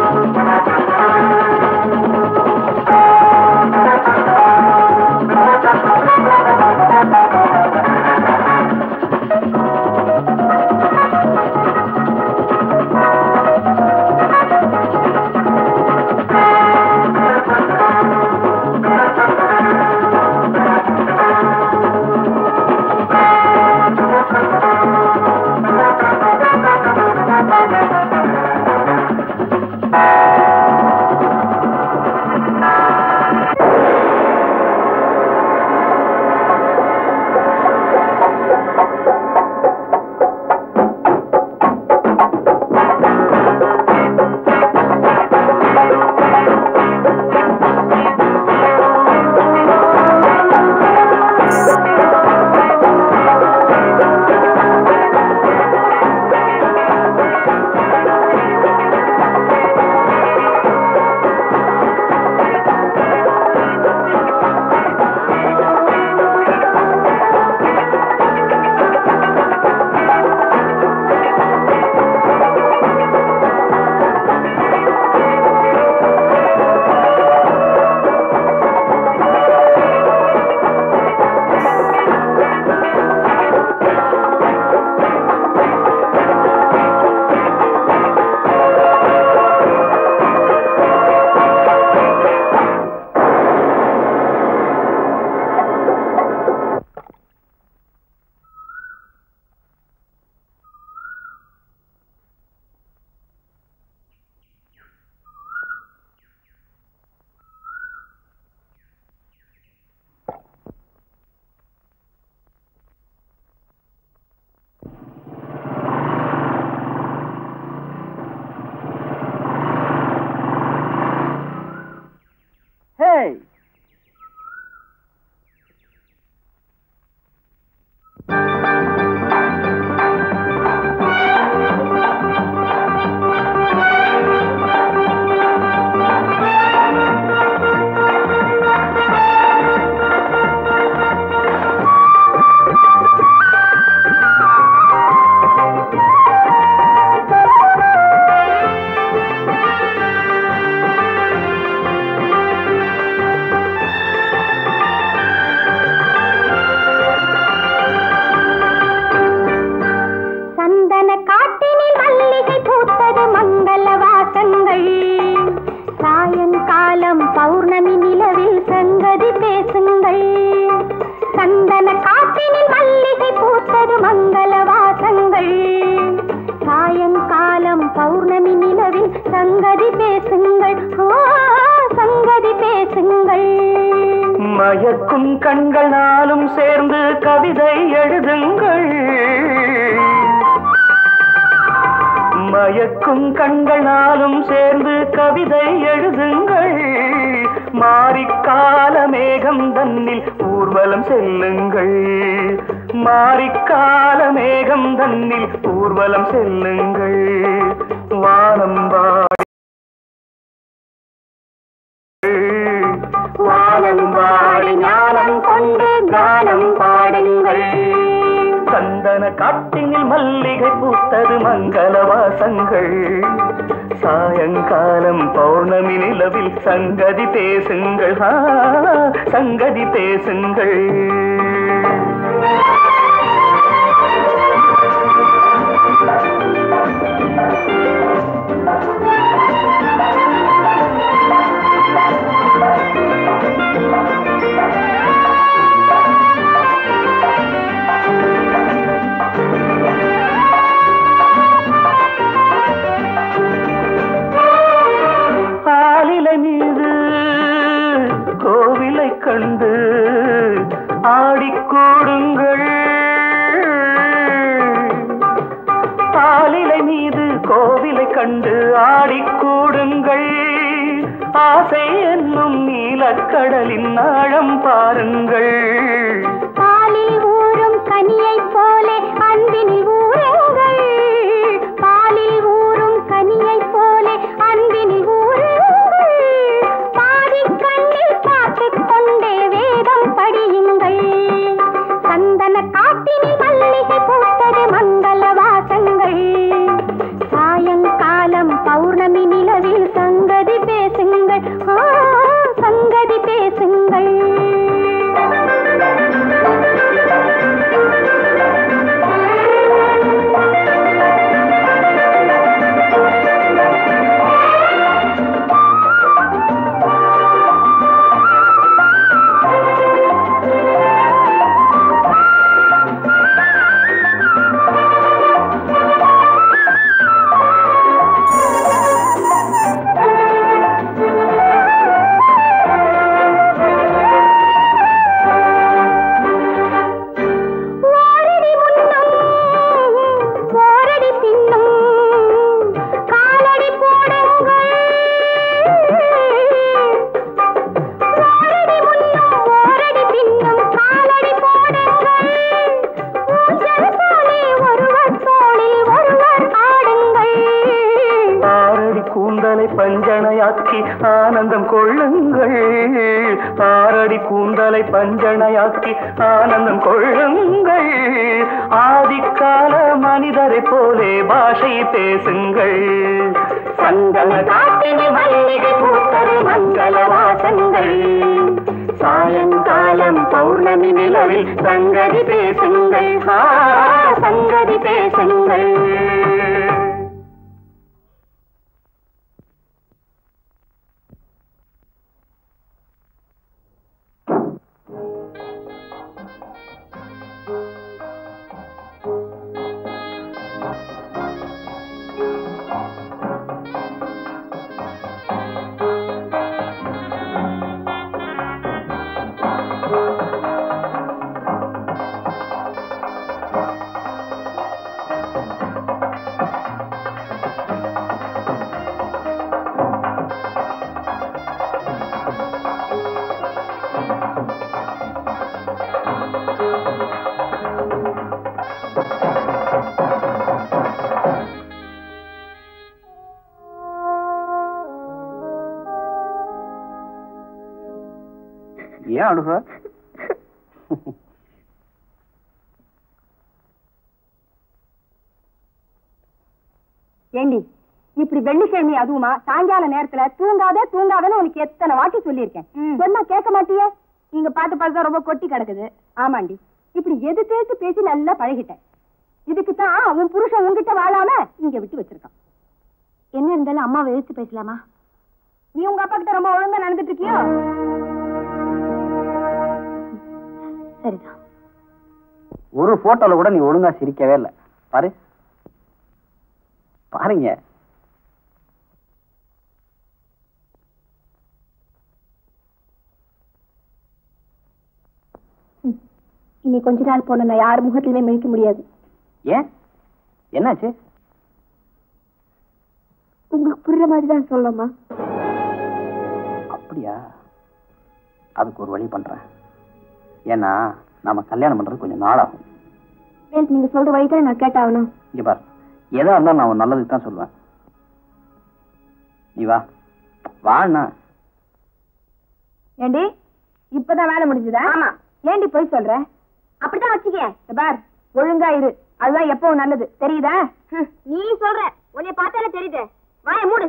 மயக்கும் கண்கள் நாளும் சேர்ந்து கவிதை எழுதுங்கள் மயக்கும் கண்கள் நாளும் சேர்ந்து கவிதை எழுதுங்கள் மாரிக்கால மேகம் தன்னில் ஊர்வலம் செல்லுங்கள் மாரிக்கால மேகம் தன்னில் ஊர்வலம் செல்லுங்கள் வானம் வாடி வானம் வாடி ஞானம் கொண்டு கானம் பாடுங்கள் சந்தன காட்டினில் மல்லிகை பூத்தது மங்கள வாசங்கள் சாயங்காலம் பௌர்ணமி நிலவில் சங்கதி பேசுங்கள் ஆ, சங்கதி பேசுங்கள் ஆலிலை மீது கோவிலை கண்டு ஆடிக்கூடுங்கள் ஆலிலை மீது கோவிலை கண்டு ஆடிக்கூடுங்கள் ஆசை என்னும் நீலக்கடலின் ஆழம் பாருங்கள் பாலில் ஊறும் கனியைப் போலே அன்பினில் ஊறுங்கள் பாலில் ஊறும் கனியைப் போலே அன்பினில் ஊறுங்கள் பாதிக் கண்ணில் பார்த்துக் கொண்டே வேதம் படியுங்கள் சந்தன காட்டினில் மல்லிகை பூத்தது மங்கள வாசங்கள் சாயங்காலம் பௌர்ணமி நிலவில் சங்கதி பேசுங்கள் ஆ, சங்கதி பேசுங்கள் ஓரடி முன்னும் ஓரடி பின்னும் காலடி போடுங்கள் ஓரடி முன்னும் ஓரடி பின்னும் காலடி போடுங்கள் ஊஞ்சல் போலே ஒருவர் தோளில் ஒருவர் ஆடுங்கள் ஆரடி கூந்தலை பஞ்சனையாக்கி ஆனந்தம் கொள்ளுங்கள் ஆரடி கூந்தலை பஞ்சனையாக்கி ஆனந்தம் கொள்ளுங்கள் ஆதிக்கால மனிதரை போலே பாஷை பேசுங்கள் சந்தன காட்டினி மல்லிகை பூத்தது மங்கள வாசங்கள் சாயங்காலம் பௌர்ணமி நிலவில் சங்கதி பேசுங்கள் ஆ, சங்கதி பேசுங்கள் ஏன் அழுக ஏண்டி இப்படி வெள்ளிக்கிழமை அதுவுமா சாயங்கால நேரத்துல தூங்காத தூங்காதன்னு உனக்கு எத்தனை வாட்டி சொல்லியிருக்கேன் சொன்னா கேட்க மாட்டியே இங்க பாத்து பார்த்து ரொம்ப கொட்டி கிடக்குது ஆமாண்டி இப்படி எது பேசி பேசி நல்லா பழகிட்டேன் இதுக்கு தான் உன் புருஷன் உன்கிட்ட வாழாம இங்க விட்டு வச்சிருக்கான் என்ன இருந்தாலும் அம்மாவை எதிர்த்து பேசலாமா நீ உங்க அப்பா கிட்ட ரொம்ப ஒழுங்கா நடந்துட்டு இருக்கியோ சரிதான் ஒரு போட்டோல கூட நீ ஒழுங்கா சிரிக்கவே இல்லை பாரு பாருங்க இனி கொஞ்ச நாள் போன நான் யார் முகத்திலுமே மிழிக்க முடியாது ஏன் என்னாச்சு உங்களுக்கு புரியுற மாதிரி தான் சொல்லமா அப்படியா அதுக்கு ஒரு வழி பண்றேன் ஏன்னா நாம கல்யாணம் பண்றது கொஞ்சம் நாளாகும் வேல் நீங்க சொல்ற வழி தான் நான் கேட்டாகணும் இங்க பாரு எதா இருந்தாலும் நான் உன் நல்லதுக்கு தான் சொல்லுவேன் நீ வா வாண்ணா ஏண்டி இப்பதான் வேலை முடிஞ்சதா ஆமா ஏண்டி போய் சொல்ற அப்படிதான் வச்சுக்க பார் ஒழுங்கா இரு அதுதான் எப்பவும் நல்லது தெரியுதா நீ சொல்ற உன்னை பார்த்தாலே தெரியுது வாய மூடு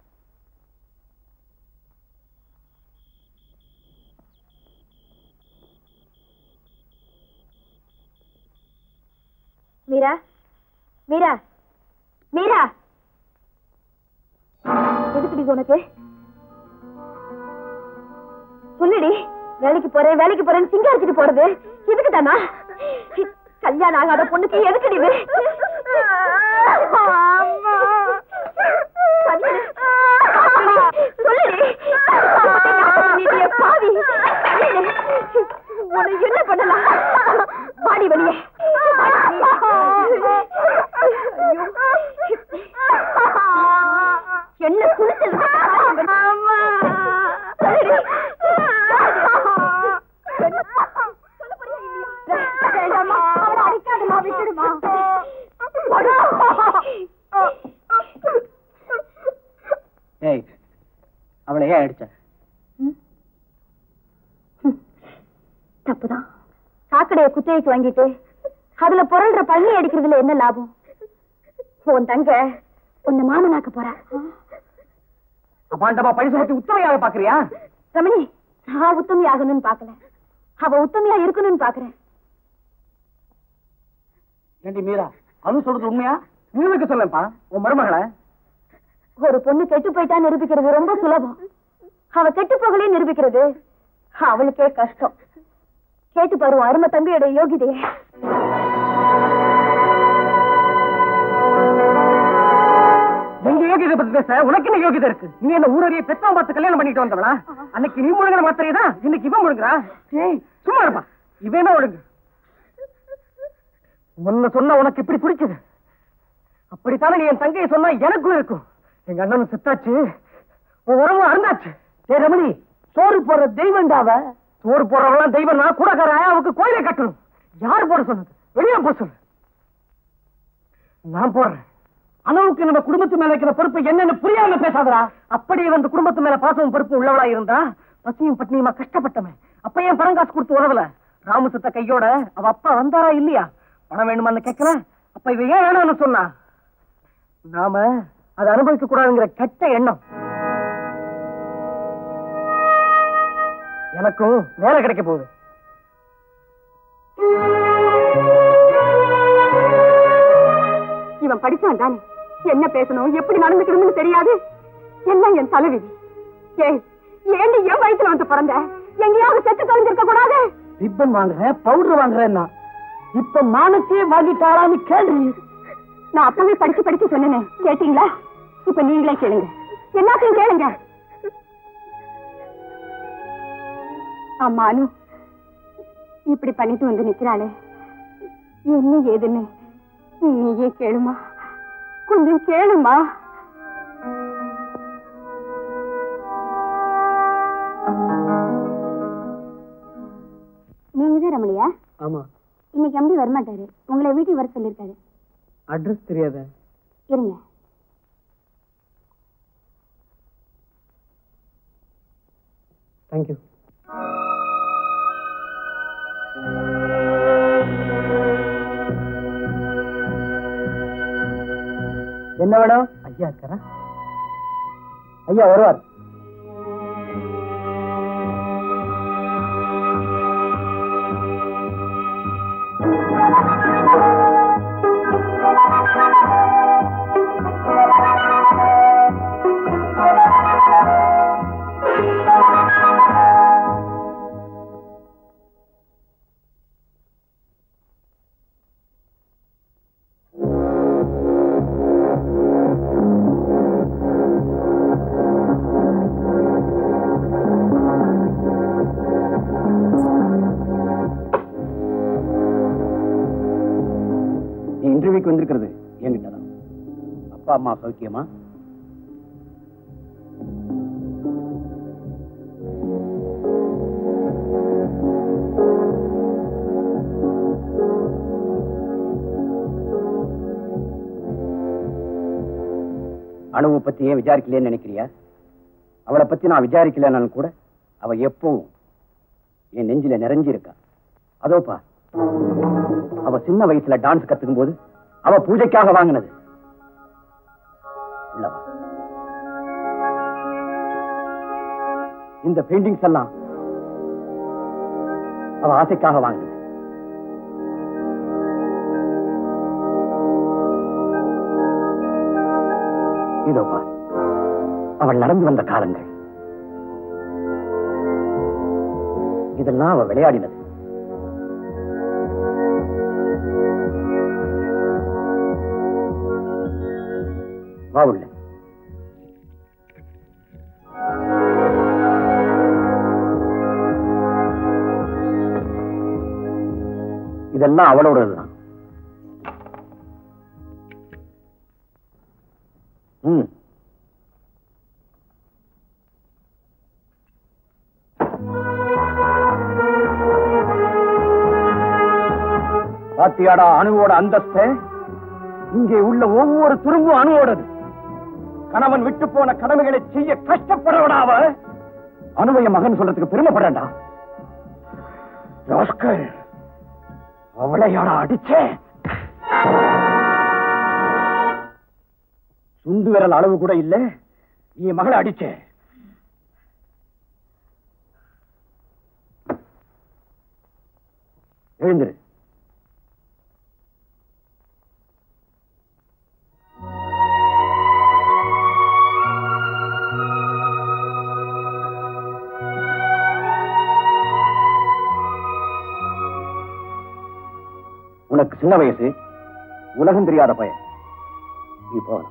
மீரா மீரா மீரா எதுக்குடி இது உனக்கு சொல்லுடி வேலைக்கு போறேன் வேலைக்கு போறேன்னு சிங்காரிச்சிட்டு போறது எதுக்கு தானா கல்யாணம் ஆகாத பொண்ணுக்கு எதுக்கு இது சொல்லுடி சொல்லுடி பாவி உன்னை என்ன பண்ணலாம் வாடி வெளியே என்ன குளிச்சல் ஏய் அவளை ஏன் அடிச்ச தப்புதான் சாக்கடையை குத்தகைக்கு வாங்கிட்டு அதுல புரள்ற பள்ளி அடிக்கிறதுல என்ன லாபம் உன் தங்க உன்னை மாமனாக்க போறா அப்பாண்டமா பழி சுமத்தி உத்தமையாக பாக்குறியா ரமணி நான் உத்தமி ஆகணும்னு பாக்கல அவ உத்தமியா இருக்கணும்னு பாக்குறேன் ஏண்டி மீரா அது சொல்றது உண்மையா நிரூபிக்க சொல்லேன்ப்பா உன் மருமகளை ஒரு பொண்ணு கெட்டு போயிட்டா நிரூபிக்கிறது ரொம்ப சுலபம் அவ கெட்டு போகலே நிரூபிக்கிறது அவளுக்கே கஷ்டம் கேட்டு பாரு உன் அருமை தம்பியோட யோகிதையே எங்க யோகியதை பத்தி பேச உனக்கு என்ன யோகிதை இருக்கு நீ என்ன ஊரறிய பெத்தவன் பார்த்து கல்யாணம் பண்ணிட்டு வந்தவளா அன்னைக்கு நீ முழுங்கிற மாத்திரையதா இன்னைக்கு இவன் முழுங்குறா ஏய் சும்மா இருப்பா இவன் என்ன ஒழுங்கு உன்னை சொன்னா உனக்கு இப்படி பிடிச்சது அப்படித்தானே நீ என் தங்கையை சொன்னா எனக்கும் இருக்கும் எங்க அண்ணன் செத்தாச்சு உன் உறவு அறந்தாச்சு ஏ ரமணி சோறு போடுற தெய்வம்டாவ சோறு போடுறவெல்லாம் தெய்வம்னா கூடக்கார ஆயாவுக்கு கோயிலை கட்டணும் யார் போட சொன்னது வெளியே போக சொல்லு நான் போடுறேன் அளவுக்கு நம்ம குடும்பத்து மேல இருக்கிற பொறுப்பு என்னன்னு புரியாம பேசாதடா அப்படியே வந்து குடும்பத்து மேல பாசமும் பொறுப்பு உள்ளவளா இருந்தா பசியும் பட்னியுமா கஷ்டப்பட்டவன் அப்ப ஏன் பணம் காசு கொடுத்து உதவல ராமு சத்த கையோட அவ அப்பா வந்தாரா இல்லையா பணம் வேணுமான்னு கேட்கல அப்ப இவ ஏன் வேணும்னு சொன்னா நாம அதை அனுபவிக்க கூடாதுங்கிற கெட்ட எண்ணம் எனக்கும் வேலை கிடைக்க போகுது இவன் படிச்சவன் தானே என்ன பேசணும் எப்படி நடந்துக்கணும்னு தெரியாது எல்லாம் என் தலைவிதி ஏய் ஏண்டி என் வயித்துல வந்து பிறந்த எங்கேயாவது செத்து தொலைஞ்சிருக்க கூடாது ரிப்பன் வாங்குறேன் பவுடர் வாங்குறேன்னா இப்ப மானத்தையே வாங்கிட்டாளான்னு கேள்வி நான் அப்பவே படிச்சு படிச்சு சொன்னேனே கேட்டீங்களா இப்ப நீங்களே கேளுங்க எல்லாத்தையும் கேளுங்க அம்மானு இப்படி பண்ணிட்டு வந்து நிக்கிறாளே என்ன ஏதுன்னு நீயே கேளுமா கொஞ்சம் கேளுமா நீங்க தான் ரமணியா ஆமா இன்னைக்கு எம்பி வரமாட்டாரு உங்களை வீட்டுக்கு வர சொல்லிருக்காரு அட்ரஸ் தெரியாத இருங்க தேங்க்யூ என்ன வேணும் ஐயா இருக்காரா ஐயா வருவார் இன்டர்வியூக்கு வந்திருக்கிறது என்கிட்ட தான் அப்பா அம்மா சௌக்கியமா அணுவை பத்தி ஏன் விசாரிக்கலையேன்னு நினைக்கிறியா அவளை பத்தி நான் விசாரிக்கலனாலும் கூட அவ எப்பவும் என் நெஞ்சில நிறைஞ்சிருக்கா அதோப்பா அவ சின்ன வயசுல டான்ஸ் கத்துக்கும் போது அவ பூஜைக்காக வாங்கினது உள்ள வா. இந்த பெயிண்டிங்ஸ் எல்லாம் அவ ஆசைக்காக வாங்கினது இதோ பார் அவள் நடந்து வந்த காலங்கள் இதெல்லாம் அவ விளையாடினது வா உள்ள இதெல்லாம் அவளோடதுதான் ம் பாத்தியாடா அணுவோட அந்தஸ்து இங்கே உள்ள ஒவ்வொரு துரும்பும் அணுவோடது கணவன் விட்டு போன கடமைகளை செய்ய கஷ்டப்படுறவடா அவ அணுவைய மகன் சொல்றதுக்கு பெருமைப்படண்டா ராஸ்கல், அவளையாடா அடிச்சே சுண்டு விரல் அளவு கூட இல்ல நீ மகளை அடிச்சே எழுந்திரு உனக்கு சின்ன வயசு உலகம் தெரியாத பையன் நீ போகலாம்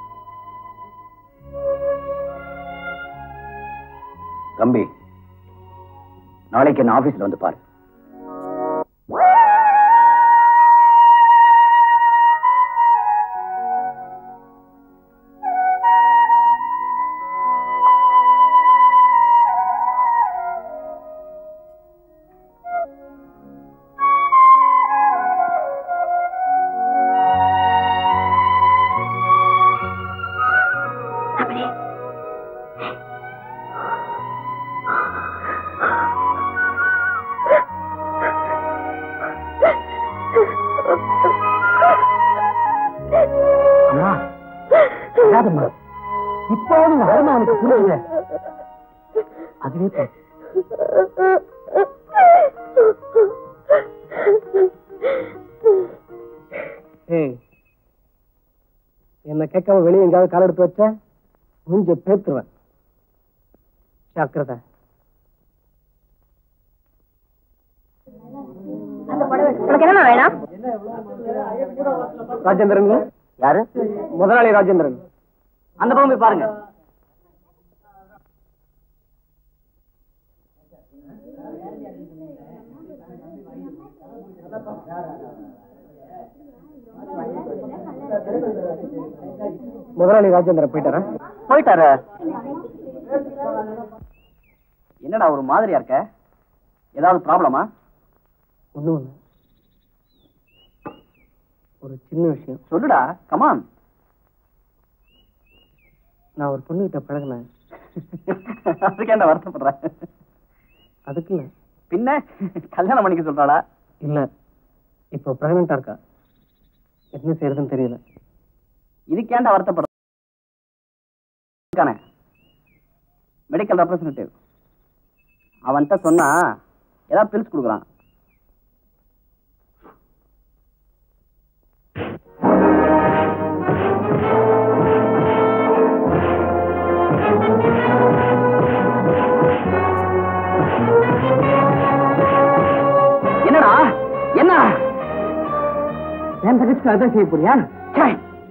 தம்பி நாளைக்கு என்ன ஆபீஸ்ல வந்து பாரு அம்மா அழாதம்மா இப்போது உங்க அருமை அவனுக்கு புரியல அதுவே போதும். ஏய் என்ன கேட்காம வெளியே எங்கேயாவது கால் எடுத்து வச்ச மூஞ்ச பேத்துருவேன் ஜாக்கிரதை உனக்கு என்ன வேணும் ராஜேந்திரன் யாரு முதலாளி ராஜேந்திரன் அந்த பக்கம் போய் பாருங்க முதலாளி ராஜேந்திரன் போயிட்டாரா போயிட்டாரு என்னடா ஒரு மாதிரியா இருக்க ஏதாவது ப்ராப்ளமா ஒண்ணும் இல்ல ஒரு சின்ன விஷயம் சொல்லுடா கமான் நான் ஒரு பொண்ணுகிட்ட பழகினேன் அதுக்கு என்ன வருத்தப்படுற அதுக்கு இல்ல பின்ன கல்யாணம் பண்ணிக்க சொல்றாளா இல்ல இப்போ பிரெக்னண்டா இருக்கா என்ன செய்யறதுன்னு தெரியல இதுக்கேண்டா வருத்தப்படுற இருக்கானே மெடிக்கல் ரெப்ரசன்டேட்டிவ் அவன்கிட்ட சொன்னா ஏதாவது பில்ஸ் கொடுக்குறான் என்னடா என்ன என் தங்கச்சிக்கு அதான் செய்ய போறியா ச்சே!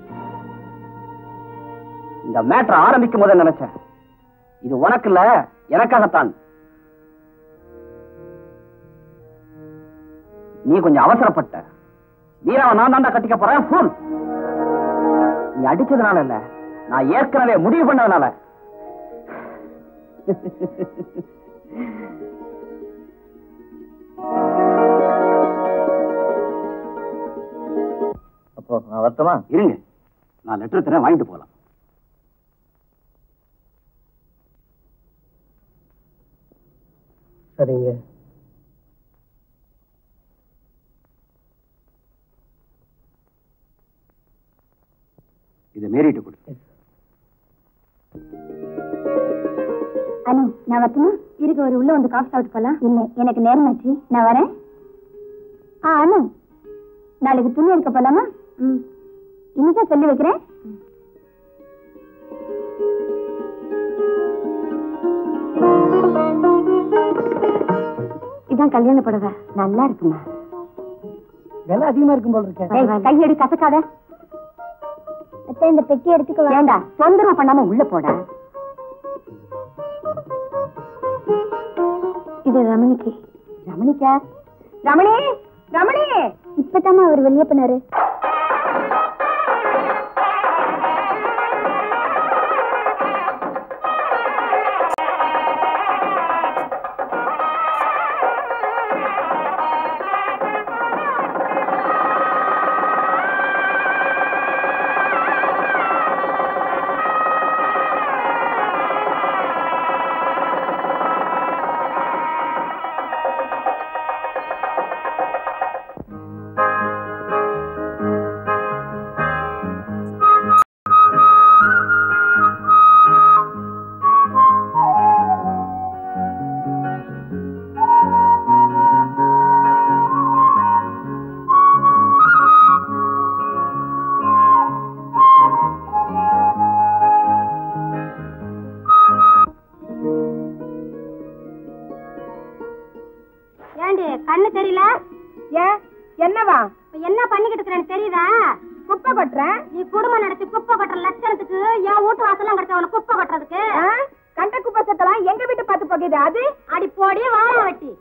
இந்த மேட்டர் ஆரம்பிக்கும் போதே நினைச்சேன் இது உனக்கு இல்ல எனக்காகத்தான் நீ கொஞ்சம் அவசரப்பட்ட மீராவை நான் தாண்டா கட்டிக்க போறேன் ஃபுல் நீ அடிச்சதுனால இல்ல நான் ஏற்கனவே முடிவு பண்ணதுனால அப்போ நான் வரட்டுமா இருங்க நான் லெட்டர் தரேன் வாங்கிட்டு போலாம் சரிங்க இதை மேரிட்டு கொடு அனு நான் வரட்டுமா இருக்கு ஒரு உள்ள வந்து காஃபி சாப்பிட்டு போலாம் இல்ல எனக்கு நேரம் ஆச்சு நான் வரேன் ஆ அனு நாளைக்கு துணி எடுக்க போலாமா ம் இன்னைக்கே சொல்லி வைக்கிறேன் இதான் கல்யாண புடவை நல்லா இருக்குமா விலை அதிகமா இருக்கும் போல இருக்கேன் கையெடு கசக்காத இந்த பெட்டி எடுத்துக்க வேண்டா தொந்தரவு பண்ணாம உள்ள போட இது ரமணிக்கு ரமணிக்கா ரமணி ரமணி இப்பதாம்மா அவர் வெளியே பண்ணாரு ஏண்டி கண்ணு தெரியல ஏன் என்னவா இப்ப என்ன பண்ணிக்கிட்டு இருக்கிறேன்னு தெரியுதா குப்பை கொட்டுறேன் நீ குடும்பம் நடத்தி குப்பை கொட்டுற லட்சணத்துக்கு என் வீட்டு வாசலாம் கிடைச்ச உனக்கு குப்பை கொட்டுறதுக்கு ஆ? கண்ட குப்பை சத்தெல்லாம் எங்க வீட்டு பார்த்து போகுது அது அடி போடி வாழ வெட்டி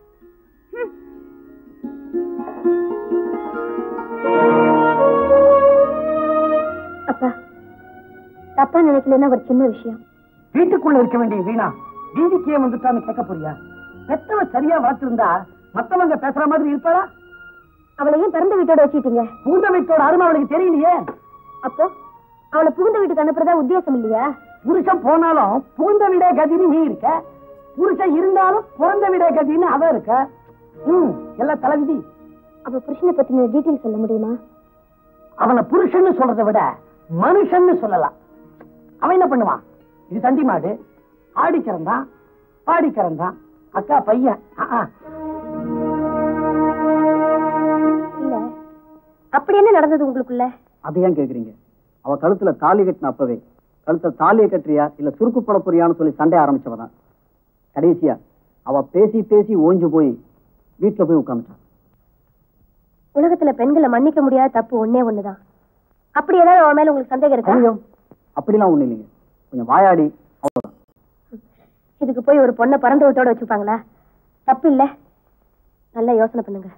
அப்பா தப்பா நினைக்கலன்னா ஒரு சின்ன விஷயம் வீட்டுக்குள்ள இருக்க வேண்டிய வீணா வீதிக்கே வந்துட்டான்னு கேட்க போறியா பெத்தவ சரியா வளர்த்திருந்தா மத்தவங்க பேசுற மாதிரி இருப்பாளா அவளையும் பிறந்த வீட்டோட வச்சுட்டீங்க புகுந்த வீட்டோட அருமை அவளுக்கு தெரியலையே அப்போ அவளை புகுந்த வீட்டுக்கு அனுப்புறதா உத்தேசம் இல்லையா புருஷன் போனாலும் புகுந்த வீடே கதின்னு நீ இருக்க புருஷன் இருந்தாலும் பிறந்த வீடே கதின்னு அவ இருக்க ம் எல்லாம் தலைவிதி அப்ப புருஷனை பத்தின டீட்டெயில் சொல்ல முடியுமா அவனை புருஷன்னு சொல்றதை விட மனுஷன்னு சொல்லலாம் அவன் என்ன பண்ணுவான் இது தண்டி மாடு ஆடி கிறந்தான் பாடி கிறந்தான் அக்கா பையன் ஆ, ஆ. இல்ல அப்படி என்ன நடந்தது உங்களுக்குள்ள அதை ஏன் கேக்குறீங்க அவ கழுத்துல தாலி கட்டின அப்பவே கழுத்துல தாலியை கட்டுறியா இல்ல சுருக்கு போட போறியான்னு சொல்லி சண்டை ஆரம்பிச்சவதான் கடைசியா அவ பேசி பேசி ஓஞ்சு போய் வீட்டுல போய் உட்காந்துட்டான் உலகத்துல பெண்களை மன்னிக்க முடியாத தப்பு ஒண்ணே ஒண்ணுதான் அப்படி ஏதாவது அவன் மேல உங்களுக்கு சந்தேகம் இருக்கா ஐயோ அப்படிலாம் ஒண்ணு இல்லைங்க கொஞ்சம் வாயாடி அவ்வளவுதான் இதுக்கு போய் ஒரு பொண்ணை பிறந்த வீட்டோட வச்சுப்பாங்களா தப்பு இல்ல நல்லா யோசனை பண்ணுங்க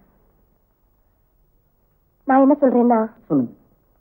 நான் என்ன சொல்றேன்னா சொல்லுங்க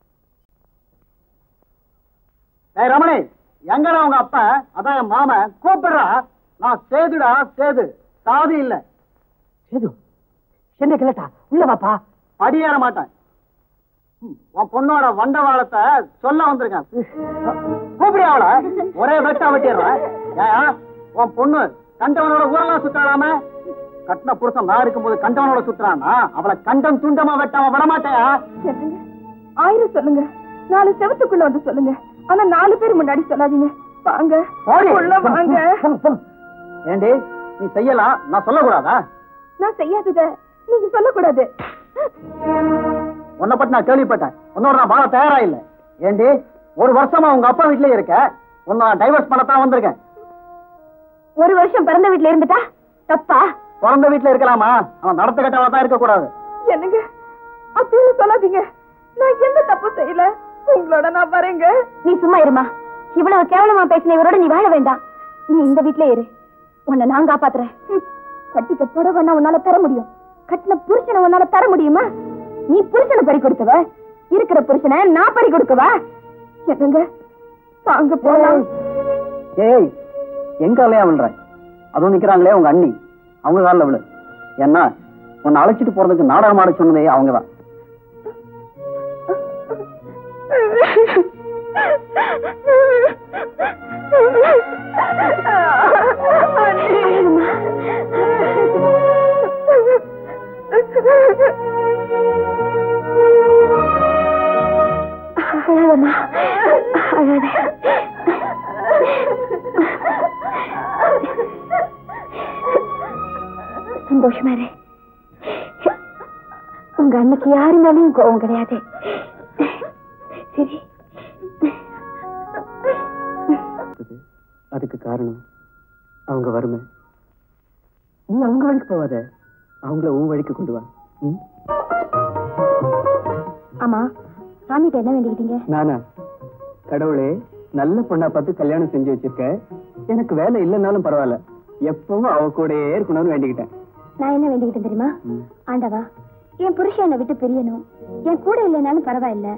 ஏய் ரமணி எங்கடா உங்க அப்பா அதான் என் மாமன் கூப்பிடுறா நான் சேதுடா சேது சாதி இல்ல சேது என்ன கிளட்டா உள்ள வாப்பா படியேற மாட்டேன் ம், உன் பொண்ணோட வண்டவாளத்தை சொல்ல வந்திருக்கேன் கூப்பிடு அவள ஒரே வெட்டா வெட்டிடுறேன் ஏயா உன் பொண்ணு கண்டவனோட ஊரெல்லாம் சுத்தாடாம கட்டின புருஷன் நான் இருக்கும்போது கண்டவனோட சுத்துறான்னா அவளை கண்டம் துண்டமா வெட்டாம விடமாட்டேயா என்னங்க ஆயிரம் சொல்லுங்க நாலு செவத்துக்குள்ள வந்து சொல்லுங்க ஆனா நாலு பேர் முன்னாடி சொல்லாதீங்க வாங்க போடி. உள்ள வாங்க சொல்லு, சொல்லு. ஏண்டி நீ செய்யலாம் நான் சொல்லக்கூடாதா நான் செய்யாதத நீங்க சொல்லக்கூடாது உன்னை பத்தி நான் கேள்விப்பட்டேன் உன்னோட நான் வாழ தயாரா இல்ல ஏண்டி ஒரு வருஷமா உங்க அப்பா வீட்லயே இருக்க உன்னை டைவர்ஸ் பண்ணத்தான் வந்திருக்கேன் ஒரு வருஷம் பிறந்த வீட்டுல இருந்துட்டா தப்பா பிறந்த வீட்டுல இருக்கலாமா அவன் நடத்த கட்டவா தான் இருக்க கூடாது என்னங்க அப்படின்னு சொல்லாதீங்க நான் எந்த தப்பு செய்யல உங்களோட நான் வரேங்க நீ சும்மா இருமா இவ்வளவு கேவலமா பேசின இவரோட நீ வாழ வேண்டாம் நீ இந்த வீட்ல இரு உன்னை நான் காப்பாத்துறேன் ஹம், கட்டிக்க புடவைன்னா உன்னால பெற முடியும் கட்டின புருஷனை உன்னால பெற முடியுமா நீ புருஷனை பறி கொடுத்தவ இருக்கிற புருஷனை நான் பறி கொடுக்கவா என்னங்க வாங்க போலாம் ஏய் எங்க காலையா விழுற அதுவும் நிக்கிறாங்களே உங்க அண்ணி அவங்க காலில் விழு ஏன்னா உன்னை அழைச்சிட்டு போறதுக்கு நாடகம் ஆட சொன்னதே அவங்கதான் அழாதம்மா அழாத சந்தோஷமா இரு உங்க அன்னைக்கு யாரு மேலேயும் கோவம் கிடையாது சரி அதுக்கு காரணம் அவங்க வறுமை நீ அவங்க வழிக்கு போவாத அவங்கள உன் வழிக்கு கொண்டு வா ம்? ஆமா சாமிகிட்ட என்ன வேண்டிக்கிட்டீங்க நானா கடவுளே நல்ல பொண்ணா பார்த்து கல்யாணம் செஞ்சு வச்சிருக்க எனக்கு வேலை இல்லைன்னாலும் பரவாயில்ல எப்பவும் அவ கூடயே இருக்கணும்னு வேண்டிக்கிட்டேன் நான் என்ன வேண்டிக்கிட்டேன் தெரியுமா ம். ஆண்டவா என் புருஷன் என்னை விட்டு பிரியணும் என் கூட இல்லைனாலும் பரவாயில்ல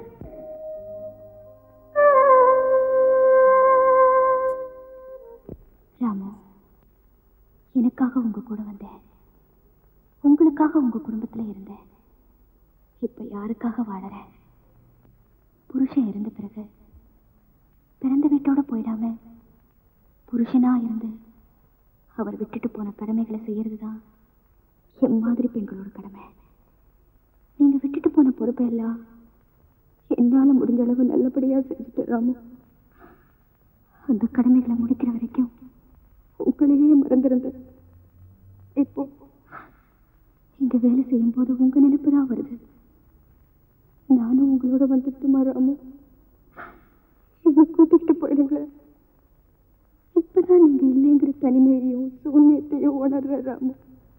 ராமு எனக்காக உங்க கூட வந்தேன் உங்களுக்காக உங்க குடும்பத்துல இருந்தேன் இப்ப யாருக்காக வாழறேன் புருஷன் இருந்த பிறகு பிறந்த வீட்டோட போயிடாம புருஷனா இருந்து அவர் விட்டுட்டு போன கடமைகளை செய்யறதுதான் என் மாதிரி பெண்களோட கடமை நீங்க விட்டுட்டு போன பொறுப்பை எல்லாம் என்னால முடிஞ்ச அளவு நல்லபடியா செஞ்சுட்டு ராமு அந்த கடமைகளை முடிக்கிற வரைக்கும் உங்களையே மறந்திருந்தேன் இப்போ இங்க வேலை செய்யும் போது உங்க நினைப்பு தான் வருது நானும் உங்களோட வந்துட்டுமா ராமு என்னை கூட்டிகிட்டு போயிடுங்களேன் இப்பதான் நீங்க இல்லைங்கிற தனிமையையும் சூன்யத்தையும் உணர்ற ராமு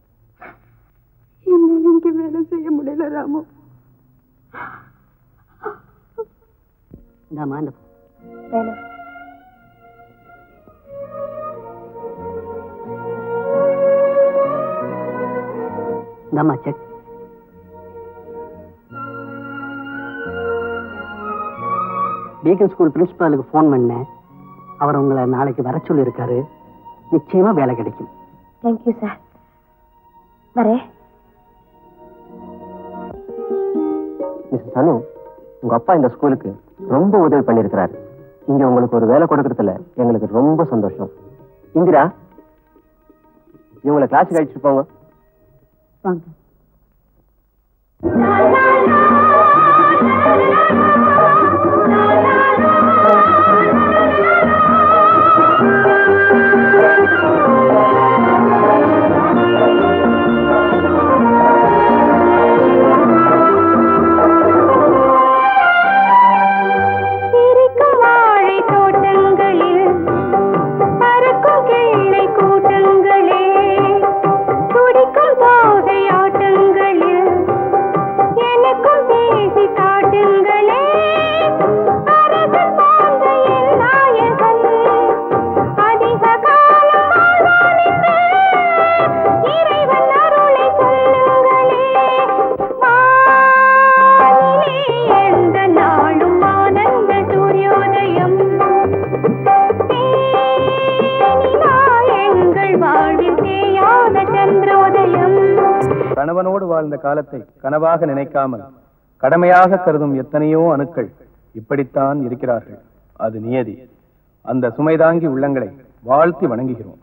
என்னால இங்க வேலை செய்ய முடியல ராமு இந்தாம்மா இந்த வேலை இந்தாம்மா செக் டீக்கன் ஸ்கூல் பிரின்சிபாலுக்கு ஃபோன் பண்ணேன் அவர் உங்களை நாளைக்கு வர சொல்லியிருக்காரு நிச்சயமா வேலை கிடைக்கும் தேங்க்யூ சார் வரேன் மிஸ்ஸஸ் அனு உங்க அப்பா இந்த ஸ்கூலுக்கு ரொம்ப உதவி பண்ணியிருக்கிறாரு இங்க உங்களுக்கு ஒரு வேலை கொடுக்கறதுல எங்களுக்கு ரொம்ப சந்தோஷம் இந்திரா இவங்களை கிளாஸுக்கு அழைச்சிட்டு போங்க வாங்க சிரிக்கும் வாழை தோட்டங்களில் பறக்கும் கிள்ளை கூட்டங்களே துடிக்கும் போதை ஆட்டங்களில் எனக்கும் பேசி காட்டுங்களே அரசன் போன்ற என் நாயகன் அதிக காலம் வாழ்வான் என்று இறைவன் அருளை சொல்லுங்களே வானிலே எந்த நாளும் ஆனந்த சூரியோதயம் தேனிலா எங்கள் வாழ்வில் தேயாத சந்திரோதயம் கணவனோடு வாழ்ந்த காலத்தை கனவாக நினைக்காமல் கடமையாக கருதும் எத்தனையோ அணுக்கள் இப்படித்தான் இருக்கிறார்கள் அது நியதி அந்த சுமைதாங்கி உள்ளங்களை வாழ்த்தி வணங்குகிறோம்